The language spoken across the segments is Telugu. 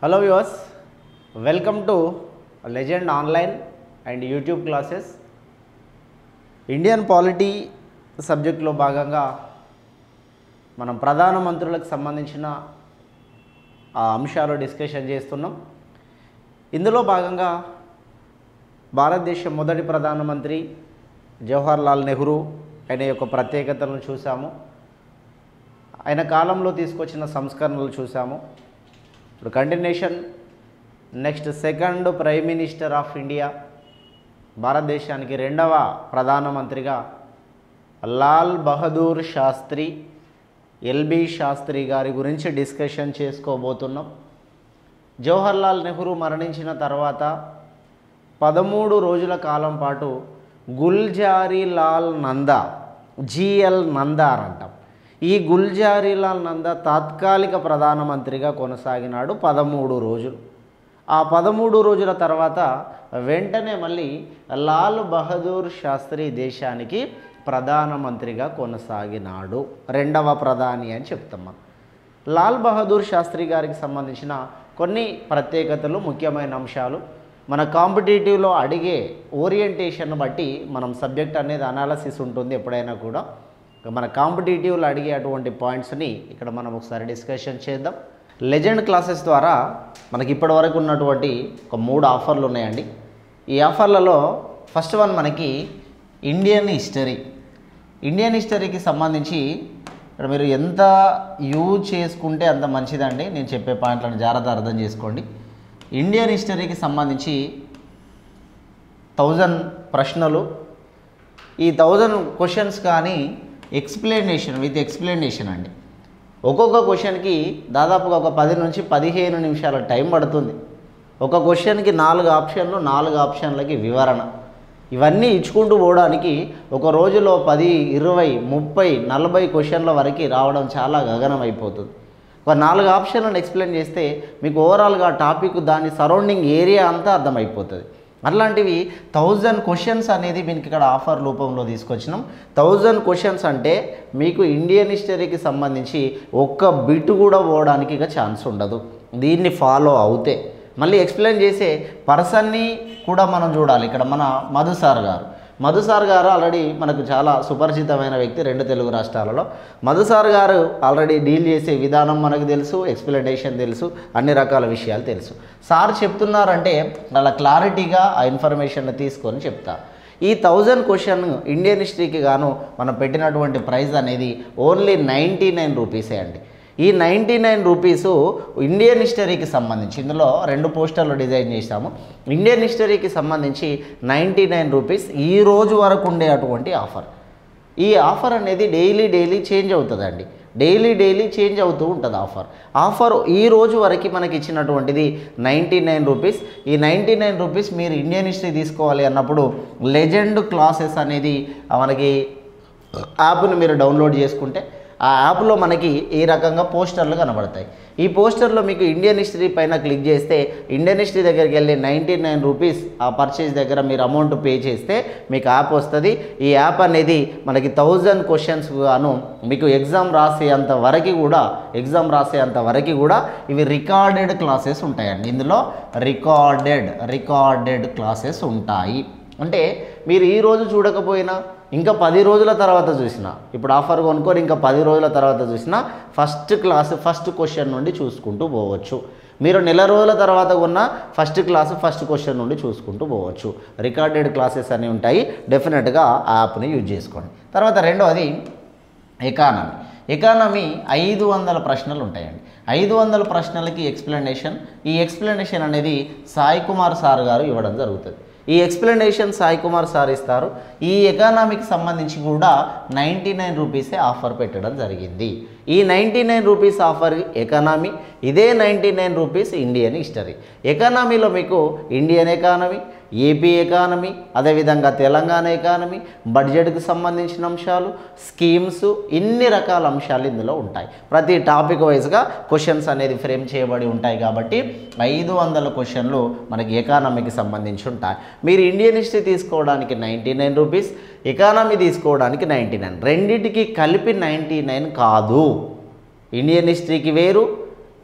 hello viewers welcome to legend online and YouTube classes Indian polity సబ్జెక్ట్లో భాగంగా మనం ప్రధానమంత్రులకు సంబంధించిన ఆ అంశాలు డిస్కషన్ చేస్తున్నాం ఇందులో భాగంగా భారతదేశ మొదటి ప్రధానమంత్రి జవహర్ లాల్ నెహ్రూ ఆయన యొక్క ప్రత్యేకతలను చూసాము ఆయన కాలంలో తీసుకొచ్చిన సంస్కరణలు చూసాము ఇప్పుడు continuation next second prime minister of India భారతదేశానికి రెండవ ప్రధానమంత్రిగా లాల్ బహదూర్ శాస్త్రి ఎల్బి శాస్త్రి గారి గురించి డిస్కషన్ చేసుకోబోతున్నాం జవహర్ లాల్ నెహ్రూ మరణించిన తర్వాత పదమూడు రోజుల కాలం పాటు గుల్జారీ లాల్ నందా జిఎల్ నందా అని అంటాం ఈ గుల్జారీ లాల్ నందా తాత్కాలిక ప్రధానమంత్రిగా కొనసాగినాడు పదమూడు రోజులు ఆ పదమూడు రోజుల తర్వాత వెంటనే మళ్ళీ లాల్ బహదూర్ శాస్త్రి దేశానికి ప్రధానమంత్రిగా కొనసాగినాడు రెండవ ప్రధాని అని చెప్తాం మనం లాల్ బహదూర్ శాస్త్రి గారికి సంబంధించిన కొన్ని ప్రత్యేకతలు ముఖ్యమైన అంశాలు మన కాంపిటేటివ్లో అడిగే ఓరియంటేషన్ బట్టి మనం సబ్జెక్ట్ అనేది అనాలసిస్ ఉంటుంది ఎప్పుడైనా కూడా మన కాంపిటేటివ్లో అడిగే అటువంటి పాయింట్స్ని ఇక్కడ మనం ఒకసారి డిస్కషన్ చేద్దాం లెజెండ్ క్లాసెస్ ద్వారా మనకి ఇప్పటివరకు ఉన్నటువంటి ఒక మూడు ఆఫర్లు ఉన్నాయండి ఈ ఆఫర్లలో ఫస్ట్ వన్ మనకి ఇండియన్ హిస్టరీ ఇండియన్ హిస్టరీకి సంబంధించి ఇక్కడ మీరు ఎంత యూజ్ చేసుకుంటే అంత మంచిదండి నేను చెప్పే పాయింట్లను జాగ్రత్త అర్థం చేసుకోండి ఇండియన్ హిస్టరీకి సంబంధించి థౌజండ్ ప్రశ్నలు ఈ థౌజండ్ క్వశ్చన్స్ కానీ ఎక్స్ప్లెనేషన్ విత్ ఎక్స్ప్లెనేషన్ అండి ఒక్కొక్క క్వశ్చన్కి దాదాపుగా ఒక పది నుంచి పదిహేను నిమిషాల టైం పడుతుంది ఒక క్వశ్చన్కి నాలుగు ఆప్షన్లు నాలుగు ఆప్షన్లకి వివరణ ఇవన్నీ ఇచ్చుకుంటూ పోవడానికి ఒక రోజులో పది ఇరవై ముప్పై నలభై క్వశ్చన్ల వరకు రావడం చాలా గగనం అయిపోతుంది ఒక నాలుగు ఆప్షన్లను ఎక్స్ప్లెయిన్ చేస్తే మీకు ఓవరాల్గా టాపిక్ దాని సరౌండింగ్ ఏరియా అంతా అర్థమైపోతుంది అట్లాంటివి థౌజండ్ క్వశ్చన్స్ అనేది మీకు ఇక్కడ ఆఫర్ రూపంలో తీసుకొచ్చినాం థౌజండ్ క్వశ్చన్స్ అంటే మీకు ఇండియన్ హిస్టరీకి సంబంధించి ఒక్క బిట్ కూడా పోవడానికి ఇక ఛాన్స్ ఉండదు దీన్ని ఫాలో అవుతే మళ్ళీ ఎక్స్ప్లెయిన్ చేసే పర్సన్ని కూడా మనం చూడాలి ఇక్కడ మన మధు సార్ గారు మధు సార్ గారు ఆల్రెడీ మనకు చాలా సుపరిచితమైన వ్యక్తి రెండు తెలుగు రాష్ట్రాలలో మధు సార్ గారు ఆల్రెడీ డీల్ చేసే విధానం మనకు తెలుసు ఎక్స్ప్లెనేషన్ తెలుసు అన్ని రకాల విషయాలు తెలుసు సార్ చెప్తున్నారంటే అలా క్లారిటీగా ఆ ఇన్ఫర్మేషన్ తీసుకొని చెప్తారు ఈ థౌజండ్ క్వశ్చన్ ఇండియన్ హిస్టరీకి గాను మనం పెట్టినటువంటి ప్రైస్ అనేది ఓన్లీ నైంటీ నైన్ రూపీసే అండి ఈ నైంటీ నైన్ రూపీస్ ఇండియన్ హిస్టరీకి సంబంధించి ఇందులో రెండు పోస్టర్లు డిజైన్ చేశాము ఇండియన్ హిస్టరీకి సంబంధించి నైంటీ నైన్ రూపీస్ ఈ రోజు వరకు ఉండే అటువంటి ఆఫర్ ఈ ఆఫర్ అనేది డైలీ డైలీ చేంజ్ అవుతుందండి డైలీ డైలీ చేంజ్ అవుతూ ఉంటుంది ఆఫర్ ఆఫర్ ఈ రోజు వరకు మనకి ఇచ్చినటువంటిది నైంటీ నైన్ రూపీస్ ఈ నైంటీ నైన్ రూపీస్ మీరు ఇండియన్ హిస్టరీ తీసుకోవాలి అన్నప్పుడు లెజెండ్ క్లాసెస్ అనేది మనకి యాప్ను మీరు డౌన్లోడ్ చేసుకుంటే ఆ యాప్లో మనకి ఈ రకంగా పోస్టర్లు కనబడతాయి ఈ పోస్టర్లో మీకు ఇండియన్ హిస్టరీ పైన క్లిక్ చేస్తే ఇండియన్ హిస్టరీ దగ్గరికి వెళ్ళి నైంటీ నైన్ రూపీస్ ఆ పర్చేస్ దగ్గర మీరు అమౌంట్ పే చేస్తే మీకు యాప్ వస్తుంది ఈ యాప్ అనేది మనకి థౌజండ్ క్వశ్చన్స్ గాను మీకు ఎగ్జామ్ రాసేంత వరకు కూడా ఎగ్జామ్ రాసేంత వరకు కూడా ఇవి రికార్డెడ్ క్లాసెస్ ఉంటాయండి ఇందులో రికార్డెడ్ రికార్డెడ్ క్లాసెస్ ఉంటాయి అంటే మీరు ఈ రోజు చూడకపోయినా ఇంకా పది రోజుల తర్వాత చూసిన ఇప్పుడు ఆఫర్ కొనుక్కొని ఇంకా పది రోజుల తర్వాత చూసినా ఫస్ట్ క్లాస్ ఫస్ట్ క్వశ్చన్ నుండి చూసుకుంటూ పోవచ్చు మీరు నెల రోజుల తర్వాత కొన్న ఫస్ట్ క్లాస్ ఫస్ట్ క్వశ్చన్ నుండి చూసుకుంటూ పోవచ్చు రికార్డెడ్ క్లాసెస్ అనేవి ఉంటాయి డెఫినెట్గా ఆ యాప్ని యూజ్ చేసుకోండి తర్వాత రెండవది ఎకానమీ ఎకానమీ ఐదు వందల ప్రశ్నలు ఉంటాయండి ఐదు వందల ప్రశ్నలకి ఎక్స్ప్లెనేషన్ ఈ ఎక్స్ప్లెనేషన్ అనేది సాయి కుమార్ సార్ గారు ఇవ్వడం జరుగుతుంది ఈ ఎక్స్ప్లెనేషన్ సాయి కుమార్ సార్ ఇస్తారు ఈ ఎకానమీకి సంబంధించి కూడా నైంటీ నైన్ రూపీసే ఆఫర్ పెట్టడం జరిగింది ఈ ninety nine rupees offer economy ఇదే ninety nine rupees Indian history ఎకానమీలో మీకు ఇండియన్ ఎకానమీ ఏపీ ఎకానమీ అదేవిధంగా తెలంగాణ ఎకానమీ బడ్జెట్కి సంబంధించిన అంశాలు స్కీమ్స్ ఇన్ని రకాల అంశాలు ఇందులో ఉంటాయి ప్రతి టాపిక్ వైజ్గా క్వశ్చన్స్ అనేది ఫ్రేమ్ చేయబడి ఉంటాయి కాబట్టి ఐదు వందల క్వశ్చన్లు మనకి ఎకానమీకి సంబంధించి ఉంటాయి మీరు ఇండియన్ హిస్టరీ తీసుకోవడానికి నైంటీ నైన్ రూపీస్ ఎకానమీ తీసుకోవడానికి నైంటీ నైన్ రెండింటికి కలిపి నైంటీ నైన్ కాదు ఇండియన్ హిస్టరీకి వేరు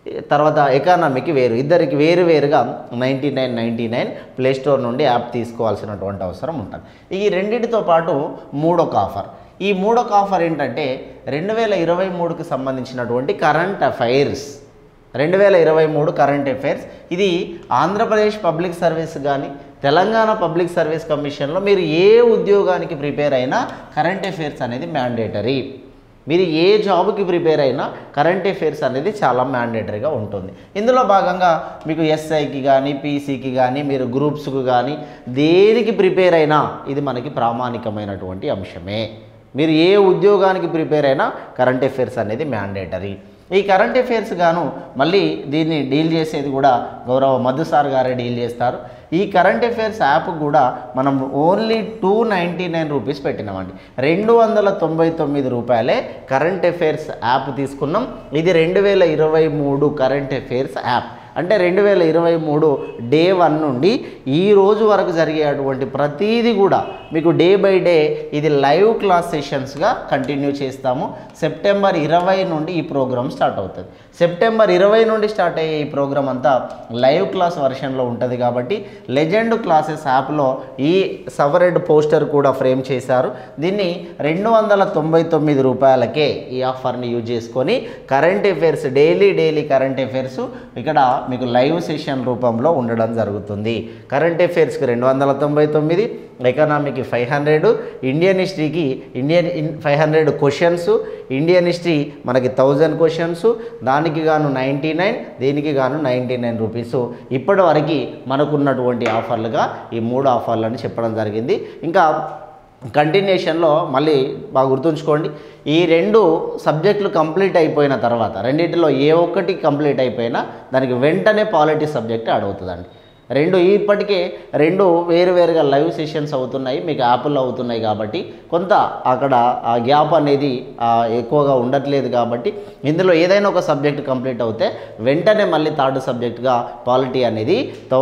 తర్వాత ఎకానమీకి వేరు ఇద్దరికి వేరు వేరుగా ninety nine ninety nine Play Store నుండి యాప్ తీసుకోవాల్సినటువంటి అవసరం ఉంటుంది ఈ రెండింటితో పాటు మూడొక ఆఫర్ ఈ మూడొక ఆఫర్ ఏంటంటే రెండు వేల ఇరవై మూడుకి సంబంధించినటువంటి కరెంట్ అఫైర్స్ రెండు వేల ఇరవై మూడు కరెంట్ అఫైర్స్ ఇది ఆంధ్రప్రదేశ్ పబ్లిక్ సర్వీస్ కానీ తెలంగాణ పబ్లిక్ సర్వీస్ కమిషన్లో మీరు ఏ ఉద్యోగానికి ప్రిపేర్ అయినా కరెంట్ అఫైర్స్ అనేది మ్యాండేటరీ మీరు ఏ జాబ్కి ప్రిపేర్ అయినా కరెంట్ అఫైర్స్ అనేది చాలా మ్యాండేటరీగా ఉంటుంది ఇందులో భాగంగా మీకు ఎస్ఐకి కానీ పీసీకి కానీ మీరు గ్రూప్స్కి కానీ దేనికి ప్రిపేర్ అయినా ఇది మనకి ప్రామాణికమైనటువంటి అంశమే మీరు ఏ ఉద్యోగానికి ప్రిపేర్ అయినా కరెంట్ అఫైర్స్ అనేది మ్యాండేటరీ ఈ కరెంట్ అఫైర్స్ గాను మళ్ళీ దీన్ని డీల్ చేసేది కూడా గౌరవ మధు సార్ గారే డీల్ చేస్తారు ఈ కరెంట్ అఫైర్స్ యాప్ కూడా మనం only two ninety nine rupees పెట్టినామండి రెండు వందల తొంభై తొమ్మిది రూపాయలే కరెంట్ అఫైర్స్ యాప్ తీసుకున్నాం ఇది రెండు వేల ఇరవై మూడు కరెంట్ అఫైర్స్ యాప్ అంటే రెండు వేల ఇరవై మూడు డే వన్ నుండి ఈ రోజు వరకు జరిగేటువంటి ప్రతీది కూడా మీకు డే బై డే ఇది లైవ్ క్లాస్ సెషన్స్గా కంటిన్యూ చేస్తాము సెప్టెంబర్ ఇరవై నుండి ఈ ప్రోగ్రామ్ స్టార్ట్ అవుతుంది సెప్టెంబర్ ఇరవై నుండి స్టార్ట్ అయ్యే ఈ ప్రోగ్రామ్ అంతా లైవ్ క్లాస్ వర్షన్లో ఉంటుంది కాబట్టి లెజెండ్ క్లాసెస్ యాప్లో ఈ సవరెడ్ పోస్టర్ కూడా ఫ్రేమ్ చేశారు దీన్ని రెండు వందల తొంభై తొమ్మిది రూపాయలకే ఈ ఆఫర్ని యూజ్ చేసుకొని current affairs daily daily current affairs ఇక్కడ మీకు లైవ్ సెషన్ రూపంలో ఉండడం జరుగుతుంది కరెంట్ అఫైర్స్కి రెండు వందల తొంభై తొమ్మిది ఎకనామీకి ఫైవ్ హండ్రెడ్ ఇండియన్ హిస్టరీకి Indian five hundred questions Indian history మనకి థౌజండ్ క్వశ్చన్స్ దానికి గాను నైంటీ నైన్ దీనికి గాను నైంటీ నైన్ రూపీస్ ఇప్పటి వరకు మనకున్నటువంటి ఆఫర్లుగా ఈ మూడు ఆఫర్లని చెప్పడం జరిగింది ఇంకా కంటిన్యూషన్లో మళ్ళీ బాగా గుర్తుంచుకోండి ఈ రెండు సబ్జెక్టులు కంప్లీట్ అయిపోయిన తర్వాత రెండింటిలో ఏ ఒక్కటి కంప్లీట్ అయిపోయినా దానికి వెంటనే పాలిటీ సబ్జెక్ట్ యాడ్ అవుతుందండి రెండు ఇప్పటికే రెండు వేరు వేరుగా లైవ్ సెషన్స్ అవుతున్నాయి మీకు యాప్లో అవుతున్నాయి కాబట్టి కొంత అక్కడ ఆ గ్యాప్ అనేది ఆ, ఎక్కువగా ఉండట్లేదు కాబట్టి ఇందులో ఏదైనా ఒక సబ్జెక్ట్ కంప్లీట్ అవుతే వెంటనే మళ్ళీ థర్డ్ సబ్జెక్ట్గా పాలిటీ అనేది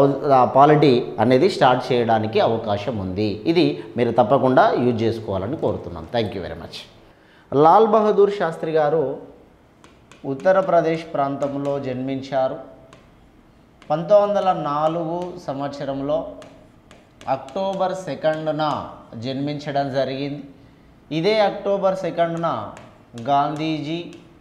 పాలిటీ అనేది స్టార్ట్ చేయడానికి అవకాశం ఉంది ఇది మీరు తప్పకుండా యూజ్ చేసుకోవాలని కోరుతున్నాం thank you very much Lal Bahadur Shastri గారు ఉత్తరప్రదేశ్ ప్రాంతంలో జన్మించారు పంతొమ్మిది వందల నాలుగు సంవత్సరంలో అక్టోబర్ సెకండ్న జన్మించడం జరిగింది ఇదే అక్టోబర్ సెకండ్న గాంధీజీ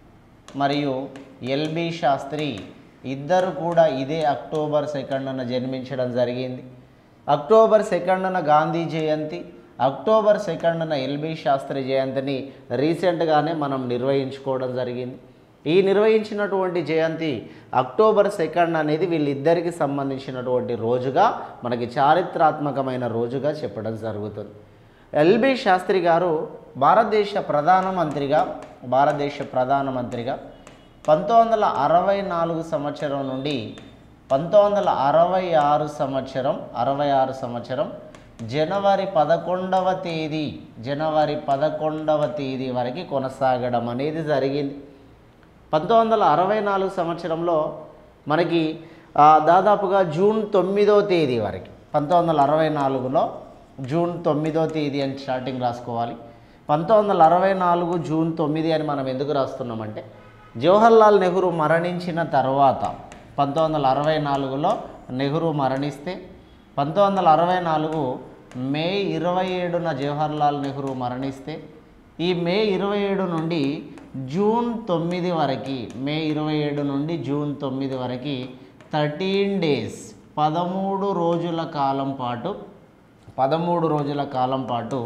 మరియు ఎల్బి శాస్త్రి ఇద్దరు కూడా ఇదే అక్టోబర్ సెకండ్న జన్మించడం జరిగింది అక్టోబర్ సెకండ్న గాంధీ జయంతి అక్టోబర్ సెకండ్న ఎల్బి శాస్త్రి జయంతిని రీసెంట్గానే మనం నిర్వహించుకోవడం జరిగింది ఈ నిర్వహించినటువంటి జయంతి అక్టోబర్ సెకండ్ అనేది వీళ్ళిద్దరికి సంబంధించినటువంటి రోజుగా మనకి చారిత్రాత్మకమైన రోజుగా చెప్పడం జరుగుతుంది ఎల్బి శాస్త్రి గారు భారతదేశ ప్రధానమంత్రిగా భారతదేశ ప్రధానమంత్రిగా పంతొమ్మిది వందల అరవై నాలుగు సంవత్సరం నుండి పంతొమ్మిది వందల అరవై ఆరు సంవత్సరం అరవై ఆరు సంవత్సరం జనవరి పదకొండవ తేదీ జనవరి పదకొండవ తేదీ వరకు కొనసాగడం అనేది జరిగింది పంతొమ్మిది వందల అరవై నాలుగు సంవత్సరంలో మనకి ఆ, దాదాపుగా జూన్ తొమ్మిదో తేదీ వరకు పంతొమ్మిది వందల అరవై నాలుగులో జూన్ తొమ్మిదో తేదీ అని స్టార్టింగ్ రాసుకోవాలి పంతొమ్మిది వందల అరవై నాలుగు జూన్ తొమ్మిది అని మనం ఎందుకు రాస్తున్నామంటే జవహర్లాల్ నెహ్రూ మరణించిన తర్వాత పంతొమ్మిది వందల అరవై నాలుగులో నెహ్రూ మరణిస్తే పంతొమ్మిది వందల అరవై నాలుగు మే ఇరవై ఏడున జవహర్లాల్ నెహ్రూ మరణిస్తే ఈ మే ఇరవై ఏడు నుండి జూన్ తొమ్మిది వరకు మే ఇరవై ఏడు నుండి జూన్ తొమ్మిది వరకు థర్టీన్ డేస్ పదమూడు రోజుల కాలం పాటు పదమూడు రోజుల కాలం పాటు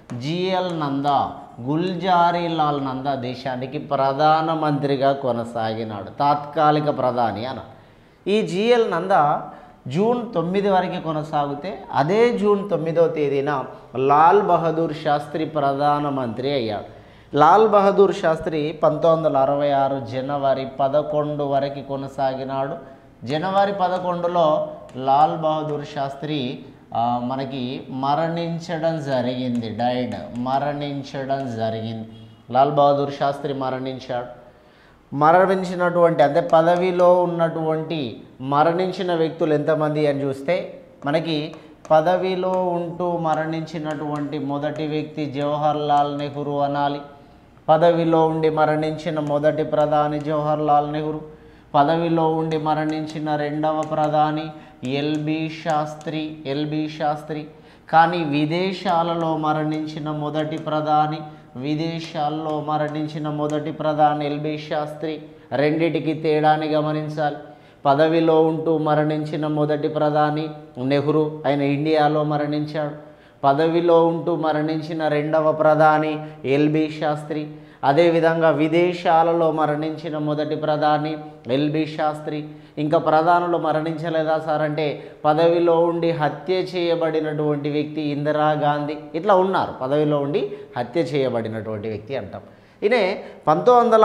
జిఎల్ నందా గుల్జారీలాల్ నందా దేశానికి ప్రధానమంత్రిగా కొనసాగినాడు తాత్కాలిక ప్రధాని అన్న ఈ జిఎల్ నందా జూన్ తొమ్మిది వరకు కొనసాగితే అదే జూన్ తొమ్మిదవ తేదీన లాల్ బహదూర్ శాస్త్రి ప్రధానమంత్రి అయ్యాడు లాల్ బహదూర్ శాస్త్రి పంతొమ్మిది వందల అరవై ఆరు జనవరి పదకొండు వరకు కొనసాగినాడు జనవరి పదకొండులో లాల్ బహదూర్ శాస్త్రి ఆ, మనకి మరణించడం జరిగింది డైడ్ మరణించడం జరిగింది లాల్ బహదూర్ శాస్త్రి మరణించాడు మరణించినటువంటి అంటే పదవిలో ఉన్నటువంటి మరణించిన వ్యక్తులు ఎంతమంది అని చూస్తే మనకి పదవిలో ఉంటూ మరణించినటువంటి మొదటి వ్యక్తి జవహర్లాల్ నెహ్రూ అనాలి పదవిలో ఉండి మరణించిన మొదటి ప్రధాని జవహర్లాల్ నెహ్రూ పదవిలో ఉండి మరణించిన రెండవ ప్రధాని ఎల్బి శాస్త్రి ఎల్బి శాస్త్రి కానీ విదేశాలలో మరణించిన మొదటి ప్రధాని విదేశాల్లో మరణించిన మొదటి ప్రధాని ఎల్బి శాస్త్రి రెండిటికి తేడాని గమనించాలి పదవిలో ఉంటూ మరణించిన మొదటి ప్రధాని నెహ్రూ ఆయన ఇండియాలో మరణించాడు పదవిలో ఉంటూ మరణించిన రెండవ ప్రధాని ఎల్బి శాస్త్రి అదేవిధంగా విదేశాలలో మరణించిన మొదటి ప్రధాని ఎల్బి శాస్త్రి ఇంకా ప్రధానులు మరణించలేదా సార్ అంటే పదవిలో ఉండి హత్య చేయబడినటువంటి వ్యక్తి ఇందిరాగాంధీ ఇట్లా ఉన్నారు పదవిలో ఉండి హత్య చేయబడినటువంటి వ్యక్తి అంటాం ఈయన పంతొమ్మిది వందల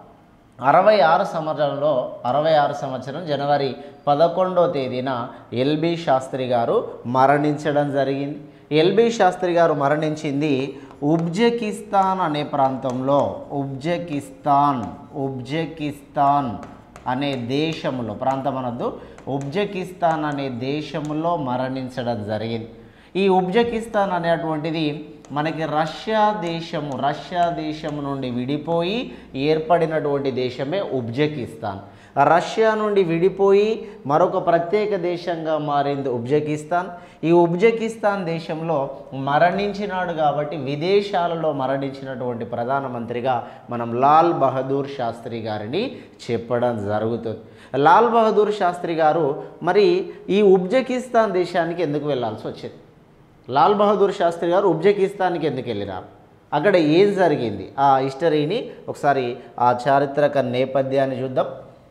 అరవై ఆరు సంవత్సరంలో అరవై ఆరు సంవత్సరం జనవరి పదకొండో తేదీన ఎల్బి శాస్త్రి గారు మరణించడం జరిగింది ఎల్బి శాస్త్రి గారు మరణించింది ఉజ్బెకిస్తాన్ అనే ప్రాంతంలో ఉజ్బెకిస్తాన్ ఉజ్బెకిస్తాన్ అనే దేశంలో ప్రాంతం అనొద్దు ఉజ్బెకిస్తాన్ అనే దేశంలో మరణించడం జరిగింది ఈ ఉజ్బెకిస్తాన్ అనేటువంటిది మనకి రష్యా దేశము రష్యా దేశం నుండి విడిపోయి ఏర్పడినటువంటి దేశమే ఉజ్బెకిస్తాన్ రష్యా నుండి విడిపోయి మరొక ప్రత్యేక దేశంగా మారింది ఉజ్బెకిస్తాన్ ఈ ఉజ్బెకిస్తాన్ దేశంలో మరణించినాడు కాబట్టి విదేశాలలో మరణించినటువంటి ప్రధానమంత్రిగా మనం లాల్ బహదూర్ శాస్త్రి గారిని చెప్పడం జరుగుతుంది లాల్ బహదూర్ శాస్త్రి గారు మరి ఈ ఉజ్బెకిస్తాన్ దేశానికి ఎందుకు వెళ్ళాల్సి వచ్చింది లాల్ బహదూర్ శాస్త్రి గారు ఉజ్బెకిస్తాన్కి ఎందుకు వెళ్ళినారు అక్కడ ఏం జరిగింది ఆ హిస్టరీని ఒకసారి ఆ చారిత్రక నేపథ్యాన్ని చూద్దాం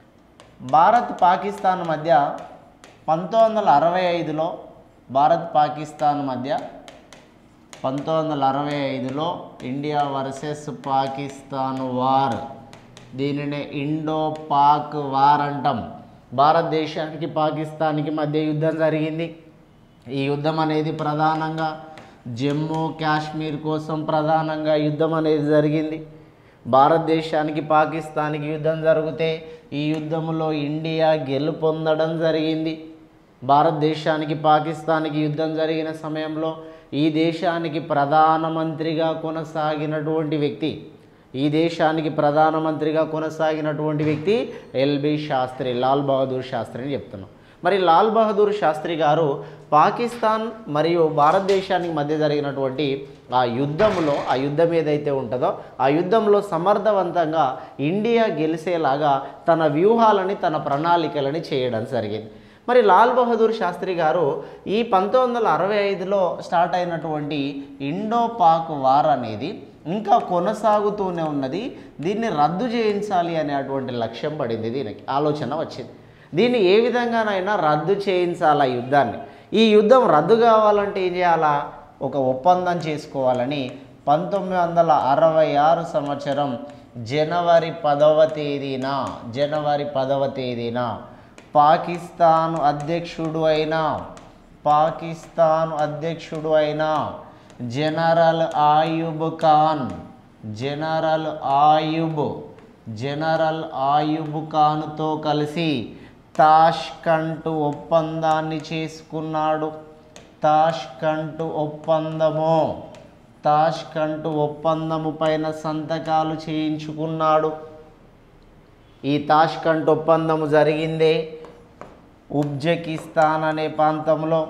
భారత్ పాకిస్తాన్ మధ్య పంతొమ్మిది వందల అరవై ఐదులో భారత్ పాకిస్తాన్ మధ్య పంతొమ్మిది వందల అరవై ఐదులో ఇండియా వర్సెస్ పాకిస్తాన్ వార్ దీనినే ఇండో పాక్ వార్ అంటాం భారతదేశానికి పాకిస్తాన్కి మధ్య యుద్ధం జరిగింది ఈ యుద్ధం అనేది ప్రధానంగా జమ్మూ కాశ్మీర్ కోసం ప్రధానంగా యుద్ధం అనేది జరిగింది భారతదేశానికి పాకిస్తాన్కి యుద్ధం జరిగితే ఈ యుద్ధంలో ఇండియా గెలుపొందడం జరిగింది భారతదేశానికి పాకిస్తాన్కి యుద్ధం జరిగిన సమయంలో ఈ దేశానికి ప్రధానమంత్రిగా కొనసాగినటువంటి వ్యక్తి ఈ దేశానికి ప్రధానమంత్రిగా కొనసాగినటువంటి వ్యక్తి ఎల్బి శాస్త్రి లాల్ బహదూర్ శాస్త్రి అని చెప్తున్నాం మరి లాల్ బహదూర్ శాస్త్రి గారు పాకిస్తాన్ మరియు భారతదేశానికి మధ్య జరిగినటువంటి ఆ యుద్ధంలో ఆ యుద్ధం ఏదైతే ఉంటుందో ఆ యుద్ధంలో సమర్థవంతంగా ఇండియా గెలిచేలాగా తన వ్యూహాలని తన ప్రణాళికలని చేయడం జరిగింది మరి లాల్ బహదూర్ శాస్త్రి గారు ఈ పంతొమ్మిది వందల అరవై ఐదులో స్టార్ట్ అయినటువంటి ఇండో పాక్ వార్ అనేది ఇంకా కొనసాగుతూనే ఉన్నది దీన్ని రద్దు చేయించాలి అనేటువంటి లక్ష్యం పడింది దీనికి ఆలోచన వచ్చింది దీన్ని ఏ విధంగానైనా రద్దు చేయించాలా యుద్ధాన్ని ఈ యుద్ధం రద్దు కావాలంటే ఏం చేయాలా ఒక ఒప్పందం చేసుకోవాలని పంతొమ్మిది వందల అరవై ఆరు సంవత్సరం జనవరి పదవ తేదీన జనవరి పదవ తేదీన పాకిస్తాన్ అధ్యక్షుడు అయిన పాకిస్తాన్ అధ్యక్షుడు అయిన general Ayub Khan general Ayub general Ayub ఖాన్తో కలిసి తాష్కంట్ ఒప్పందాన్ని చేసుకున్నాడు తాష్కంట్ ఒప్పందము తాష్కంట్ ఒప్పందము పైన సంతకాలు చేయించుకున్నాడు ఈ తాష్కంట్ ఒప్పందము జరిగిందే ఉజ్బెకిస్తాన్ అనే ప్రాంతంలో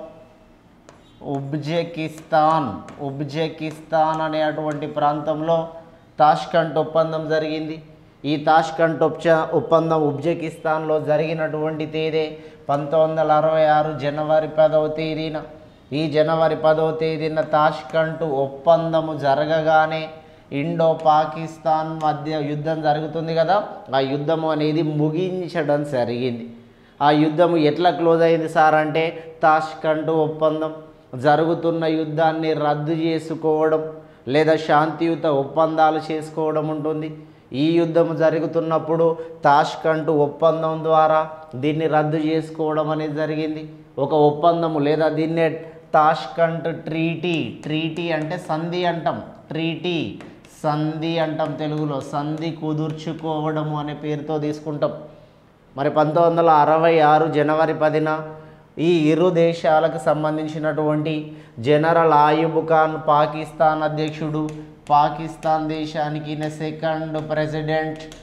ఉజ్బెకిస్తాన్ ఉజ్బెకిస్తాన్ అనేటువంటి ప్రాంతంలో తాష్కంట్ ఒప్పందం జరిగింది ఈ తాష్కంట్ ఒప్ప ఒప్పందం ఉజ్బెకిస్తాన్లో జరిగినటువంటి తేదీ పంతొమ్మిది వందల అరవై ఆరు జనవరి పదవ తేదీన ఈ జనవరి పదవ తేదీన తాష్కంట్ ఒప్పందము జరగగానే ఇండో పాకిస్తాన్ మధ్య యుద్ధం జరుగుతుంది కదా ఆ యుద్ధము అనేది ముగించడం జరిగింది ఆ యుద్ధము ఎట్లా క్లోజ్ అయింది సార్ అంటే తాష్కంట్ ఒప్పందం జరుగుతున్న యుద్ధాన్ని రద్దు చేసుకోవడం లేదా శాంతియుత ఒప్పందాలు చేసుకోవడం ఉంటుంది ఈ యుద్ధం జరుగుతున్నప్పుడు తాష్కంట్ ఒప్పందం ద్వారా దీన్ని రద్దు చేసుకోవడం అనేది జరిగింది ఒక ఒప్పందము లేదా దీన్నే తాష్కంట్ ట్రీటీ ట్రీటీ అంటే సంధి అంటాం ట్రీటీ సంధి అంటాం తెలుగులో సంధి కుదుర్చుకోవడము అనే పేరుతో తీసుకుంటాం మరి పంతొమ్మిది వందల అరవై ఆరు జనవరి పదిన ఈ ఇరు దేశాలకు సంబంధించినటువంటి జనరల్ ఆయుబ్ ఖాన్ పాకిస్తాన్ అధ్యక్షుడు పాకిస్తాన్ దేశానికి ఈయన సెకండ్ ప్రెసిడెంట్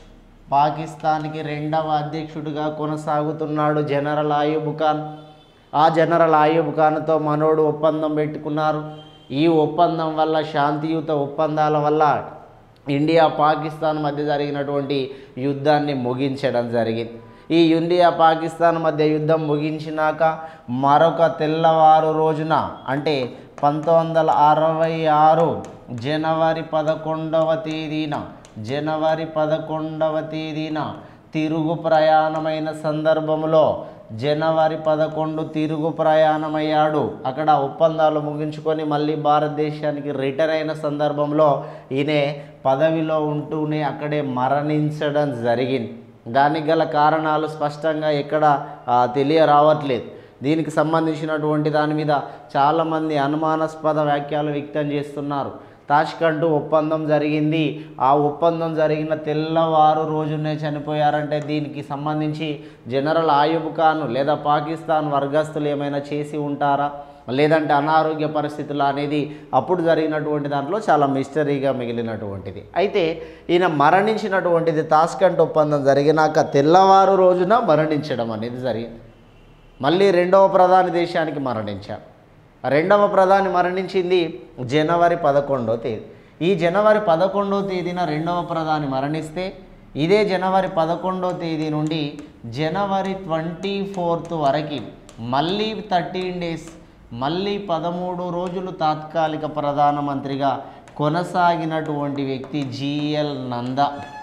పాకిస్తాన్కి రెండవ అధ్యక్షుడిగా కొనసాగుతున్నాడు జనరల్ ఆయూబ్ ఖాన్ ఆ జనరల్ ఆయూబ్ ఖాన్తో మనోడు ఒప్పందం పెట్టుకున్నారు ఈ ఒప్పందం వల్ల శాంతియుత ఒప్పందాల వల్ల ఇండియా పాకిస్తాన్ మధ్య జరిగినటువంటి యుద్ధాన్ని ముగించడం జరిగింది ఈ ఇండియా పాకిస్తాన్ మధ్య యుద్ధం ముగించినాక మరొక తెల్లవారు రోజున అంటే పంతొమ్మిది వందల అరవై ఆరు జనవరి పదకొండవ తేదీన జనవరి పదకొండవ తేదీన తిరుగు ప్రయాణమైన సందర్భంలో జనవరి పదకొండు తిరుగు ప్రయాణమయ్యాడు అక్కడ ఒప్పందాలు ముగించుకొని మళ్ళీ భారతదేశానికి రిటర్న్ అయిన సందర్భంలో ఈయన పదవిలో ఉంటూనే అక్కడే మరణించడం జరిగింది దానికి గల కారణాలు స్పష్టంగా ఎక్కడ ఆ, తెలియరావట్లేదు దీనికి సంబంధించినటువంటి దాని మీద చాలామంది అనుమానాస్పద వ్యాఖ్యలు వ్యక్తం చేస్తున్నారు తాష్కండ్ ఒప్పందం జరిగింది ఆ ఒప్పందం జరిగిన తెల్లవారు రోజునే చనిపోయారంటే దీనికి సంబంధించి జనరల్ ఆయుబ్ ఖాన్ లేదా పాకిస్తాన్ వర్గస్తులు ఏమైనా చేసి ఉంటారా లేదంటే అనారోగ్య పరిస్థితులు అనేది అప్పుడు జరిగినటువంటి దాంట్లో చాలా మిస్టరీగా మిగిలినటువంటిది అయితే ఈయన మరణించినటువంటిది తాస్కంట్ ఒప్పందం జరిగినాక తెల్లవారు రోజున మరణించడం అనేది జరిగింది మళ్ళీ రెండవ ప్రధాని దేశానికి మరణించారు రెండవ ప్రధాని మరణించింది జనవరి పదకొండో తేదీ ఈ జనవరి పదకొండో తేదీన రెండవ ప్రధాని మరణిస్తే ఇదే జనవరి పదకొండో తేదీ నుండి జనవరి ట్వంటీ ఫోర్త్ వరకు మళ్ళీ థర్టీన్ డేస్ మళ్ళీ పదమూడు రోజులు తాత్కాలిక ప్రధానమంత్రిగా కొనసాగినటువంటి వ్యక్తి జిఎల్ నంద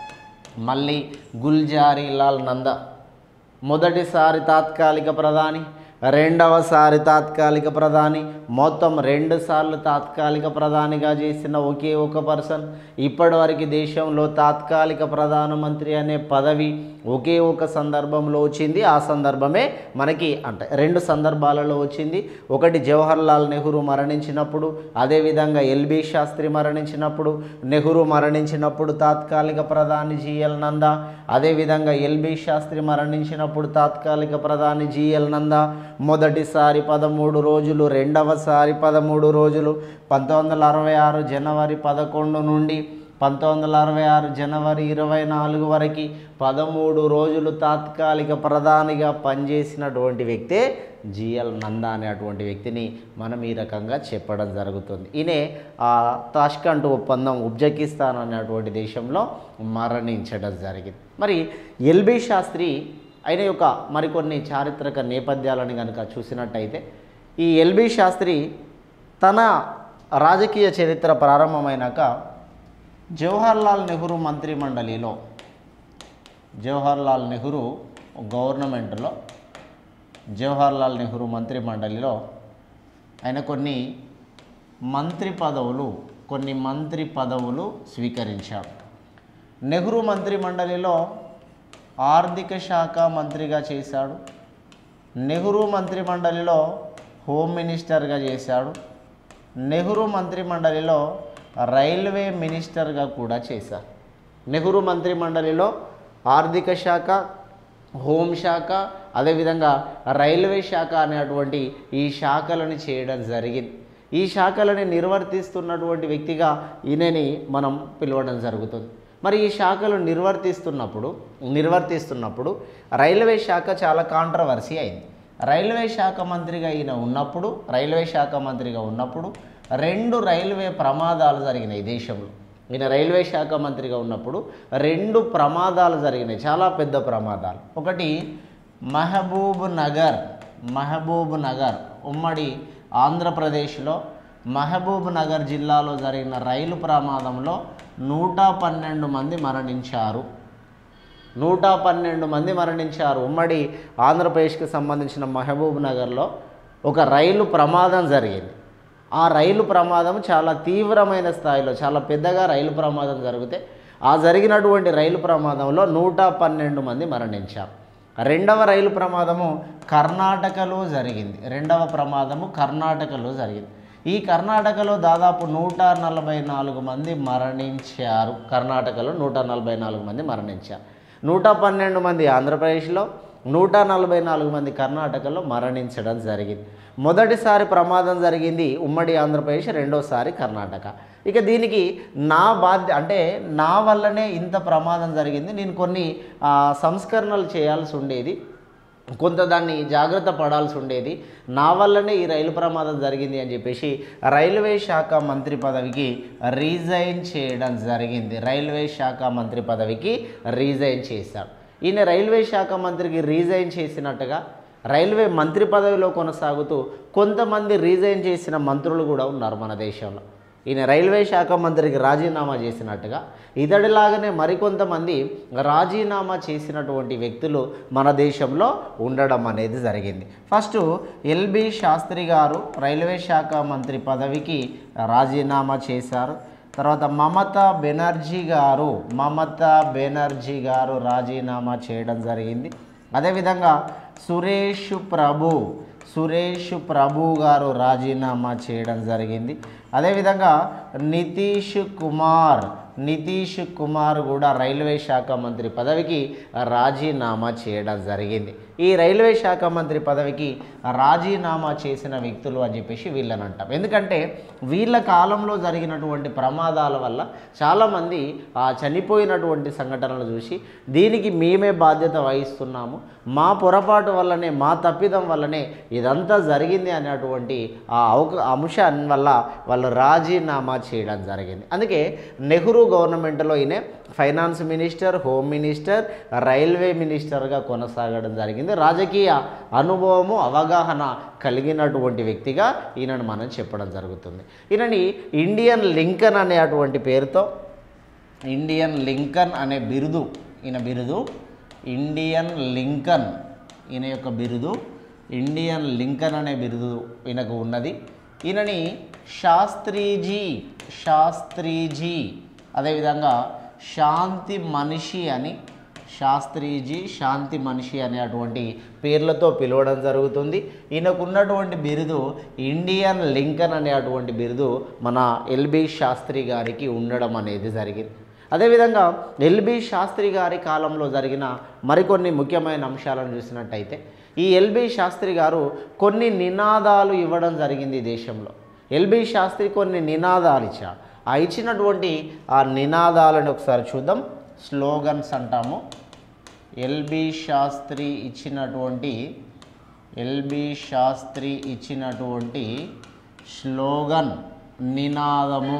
మళ్ళీ గుల్జారీలాల్ నంద మొదటిసారి తాత్కాలిక ప్రధాని రెండవసారి తాత్కాలిక ప్రధాని మొత్తం రెండు సార్లు తాత్కాలిక ప్రధానిగా చేసిన ఒకే ఒక పర్సన్ ఇప్పటివరకు దేశంలో తాత్కాలిక ప్రధానమంత్రి అనే పదవి ఒకే ఒక సందర్భంలో వచ్చింది ఆ సందర్భమే మనకి అంటే రెండు సందర్భాలలో వచ్చింది ఒకటి జవహర్లాల్ నెహ్రూ మరణించినప్పుడు అదేవిధంగా ఎల్బి శాస్త్రి మరణించినప్పుడు నెహ్రూ మరణించినప్పుడు తాత్కాలిక ప్రధాని జిఎల్ నందా అదేవిధంగా ఎల్బి శాస్త్రి మరణించినప్పుడు తాత్కాలిక ప్రధాని జిఎల్ నందా మొదటిసారి పదమూడు రోజులు రెండవసారి పదమూడు రోజులు పంతొమ్మిది వందల అరవై ఆరు జనవరి పదకొండు నుండి పంతొమ్మిది వందల అరవై ఆరు జనవరి ఇరవై నాలుగు వరకు పదమూడు రోజులు తాత్కాలిక ప్రధానిగా పనిచేసినటువంటి వ్యక్తే జిఎల్ నందా అనేటువంటి వ్యక్తిని మనం ఈ రకంగా చెప్పడం జరుగుతుంది ఈయనే ఆ తాష్కంట్ ఒప్పందం ఉజ్బెకిస్తాన్ అనేటువంటి దేశంలో మరణించడం జరిగింది మరి ఎల్బి శాస్త్రి ఆయన యొక్క మరికొన్ని చారిత్రక నేపథ్యాలను కనుక చూసినట్టయితే ఈ ఎల్బి శాస్త్రి తన రాజకీయ చరిత్ర ప్రారంభమైనాక జవహర్లాల్ నెహ్రూ మంత్రిమండలిలో జవహర్లాల్ నెహ్రూ గవర్నమెంట్లో జవహర్లాల్ నెహ్రూ మంత్రిమండలిలో ఆయన కొన్ని మంత్రి పదవులు కొన్ని మంత్రి పదవులు స్వీకరించాడు నెహ్రూ మంత్రిమండలిలో ఆర్థిక శాఖ మంత్రిగా చేశాడు నెహ్రూ మంత్రిమండలిలో హోమ్ మినిస్టర్గా చేశాడు నెహ్రూ మంత్రిమండలిలో రైల్వే మినిస్టర్గా కూడా చేశారు నెహ్రూ మంత్రిమండలిలో ఆర్థిక శాఖ హోంశాఖ అదేవిధంగా రైల్వే శాఖ అనేటువంటి ఈ శాఖలను చేయడం జరిగింది ఈ శాఖలని నిర్వర్తిస్తున్నటువంటి వ్యక్తిగా ఈయనని మనం పిలవడం జరుగుతుంది మరి ఈ శాఖలు నిర్వర్తిస్తున్నప్పుడు నిర్వర్తిస్తున్నప్పుడు రైల్వే శాఖ చాలా కాంట్రవర్సీ అయింది రైల్వే శాఖ మంత్రిగా ఈయన ఉన్నప్పుడు రైల్వే శాఖ మంత్రిగా ఉన్నప్పుడు రెండు రైల్వే ప్రమాదాలు జరిగినాయి దేశంలో ఈయన రైల్వే శాఖ మంత్రిగా ఉన్నప్పుడు రెండు ప్రమాదాలు జరిగినాయి చాలా పెద్ద ప్రమాదాలు ఒకటి మహబూబ్ నగర్ మహబూబ్ నగర్ ఉమ్మడి ఆంధ్రప్రదేశ్లో మహబూబ్ నగర్ జిల్లాలో జరిగిన రైలు ప్రమాదంలో నూట పన్నెండు మంది మరణించారు నూట పన్నెండు మంది మరణించారు ఉమ్మడి ఆంధ్రప్రదేశ్కి సంబంధించిన మహబూబ్ నగర్లో ఒక రైలు ప్రమాదం జరిగింది ఆ రైలు ప్రమాదం చాలా తీవ్రమైన స్థాయిలో చాలా పెద్దగా రైలు ప్రమాదం జరిగితే ఆ జరిగినటువంటి రైలు ప్రమాదంలో నూట పన్నెండు మంది మరణించారు రెండవ రైలు ప్రమాదము కర్ణాటకలో జరిగింది రెండవ ప్రమాదము కర్ణాటకలో జరిగింది ఈ కర్ణాటకలో దాదాపు నూట నలభై నాలుగు మంది మరణించారు కర్ణాటకలో నూట నలభై నాలుగు మంది మరణించారు నూట పన్నెండు మంది ఆంధ్రప్రదేశ్లో నూట నలభై నాలుగు మంది కర్ణాటకలో మరణించడం జరిగింది మొదటిసారి ప్రమాదం జరిగింది ఉమ్మడి ఆంధ్రప్రదేశ్ రెండోసారి కర్ణాటక ఇక దీనికి నా బాధ్య అంటే నా వల్లనే ఇంత ప్రమాదం జరిగింది నేను కొన్ని ఆ, సంస్కరణలు చేయాల్సి ఉండేది కొంత దాన్ని జాగ్రత్త పడాల్సి ఉండేది నా వల్లనే ఈ రైలు ప్రమాదం జరిగింది అని చెప్పేసి రైల్వే శాఖ మంత్రి పదవికి రీజైన్ చేయడం జరిగింది రైల్వే శాఖ మంత్రి పదవికి రీజైన్ చేశాడు ఈయన రైల్వే శాఖ మంత్రికి రీజైన్ చేసినట్టుగా రైల్వే మంత్రి పదవిలో కొనసాగుతూ కొంతమంది రీజైన్ చేసిన మంత్రులు కూడా ఉన్నారు మన దేశంలో ఈయన రైల్వే శాఖ మంత్రికి రాజీనామా చేసినట్టుగా ఇతడిలాగానే మరికొంతమంది రాజీనామా చేసినటువంటి వ్యక్తులు మన దేశంలో ఉండడం అనేది జరిగింది ఫస్ట్ ఎల్బి శాస్త్రి గారు రైల్వే శాఖ మంత్రి పదవికి రాజీనామా చేశారు తర్వాత మమతా బెనర్జీ గారు మమతా బెనర్జీ గారు రాజీనామా చేయడం జరిగింది అదేవిధంగా సురేష్ ప్రభు సురేష్ ప్రభు గారు రాజీనామా చేయడం జరిగింది అదేవిధంగా నితీష్ కుమార్ నితీష్ కుమార్ కూడా రైల్వే శాఖ మంత్రి పదవికి రాజీనామా చేయడం జరిగింది ఈ రైల్వే శాఖ మంత్రి పదవికి రాజీనామా చేసిన వ్యక్తులు అని చెప్పేసి వీళ్ళని అంటాం ఎందుకంటే వీళ్ళ కాలంలో జరిగినటువంటి ప్రమాదాల వల్ల చాలామంది ఆ చనిపోయినటువంటి సంఘటనలు చూసి దీనికి మేమే బాధ్యత వహిస్తున్నాము మా పొరపాటు వల్లనే మా తప్పిదం వల్లనే ఇదంతా జరిగింది అనేటువంటి ఆ అవక అంశం వల్ల వాళ్ళు రాజీనామా చేయడం జరిగింది అందుకే నెహ్రూ గవర్నమెంట్లో ఈయన finance minister home minister railway మినిస్టర్గా కొనసాగడం జరిగింది రాజకీయ అనుభవము అవగాహన కలిగినటువంటి వ్యక్తిగా ఈయనను మనం చెప్పడం జరుగుతుంది ఈయనని ఇండియన్ లింకన్ అనేటువంటి పేరుతో ఇండియన్ లింకన్ అనే బిరుదు ఈయన బిరుదు ఇండియన్ లింకన్ ఈయన యొక్క బిరుదు ఇండియన్ లింకన్ అనే బిరుదు ఈయనకు ఉన్నది ఈయనని శాస్త్రీజీ శాస్త్రీజీ అదేవిధంగా శాంతి మనిషి అని శాస్త్రీజీ శాంతి మనిషి అనేటువంటి పేర్లతో పిలవడం జరుగుతుంది ఈయనకు ఉన్నటువంటి బిరుదు ఇండియన్ లింకన్ అనేటువంటి బిరుదు మన ఎల్బి శాస్త్రి గారికి ఉండడం అనేది జరిగింది అదేవిధంగా ఎల్బి శాస్త్రి గారి కాలంలో జరిగిన మరికొన్ని ముఖ్యమైన అంశాలను చూసినట్టయితే ఈ ఎల్బి శాస్త్రి గారు కొన్ని నినాదాలు ఇవ్వడం జరిగింది ఈ దేశంలో ఎల్బి శాస్త్రి కొన్ని నినాదాలు ఇచ్చాడు ఆ ఇచ్చినటువంటి ఆ నినాదాలను ఒకసారి చూద్దాం స్లోగన్స్ అంటాము ఎల్బి శాస్త్రి ఇచ్చినటువంటి ఎల్బి శాస్త్రి ఇచ్చినటువంటి స్లోగన్ నినాదము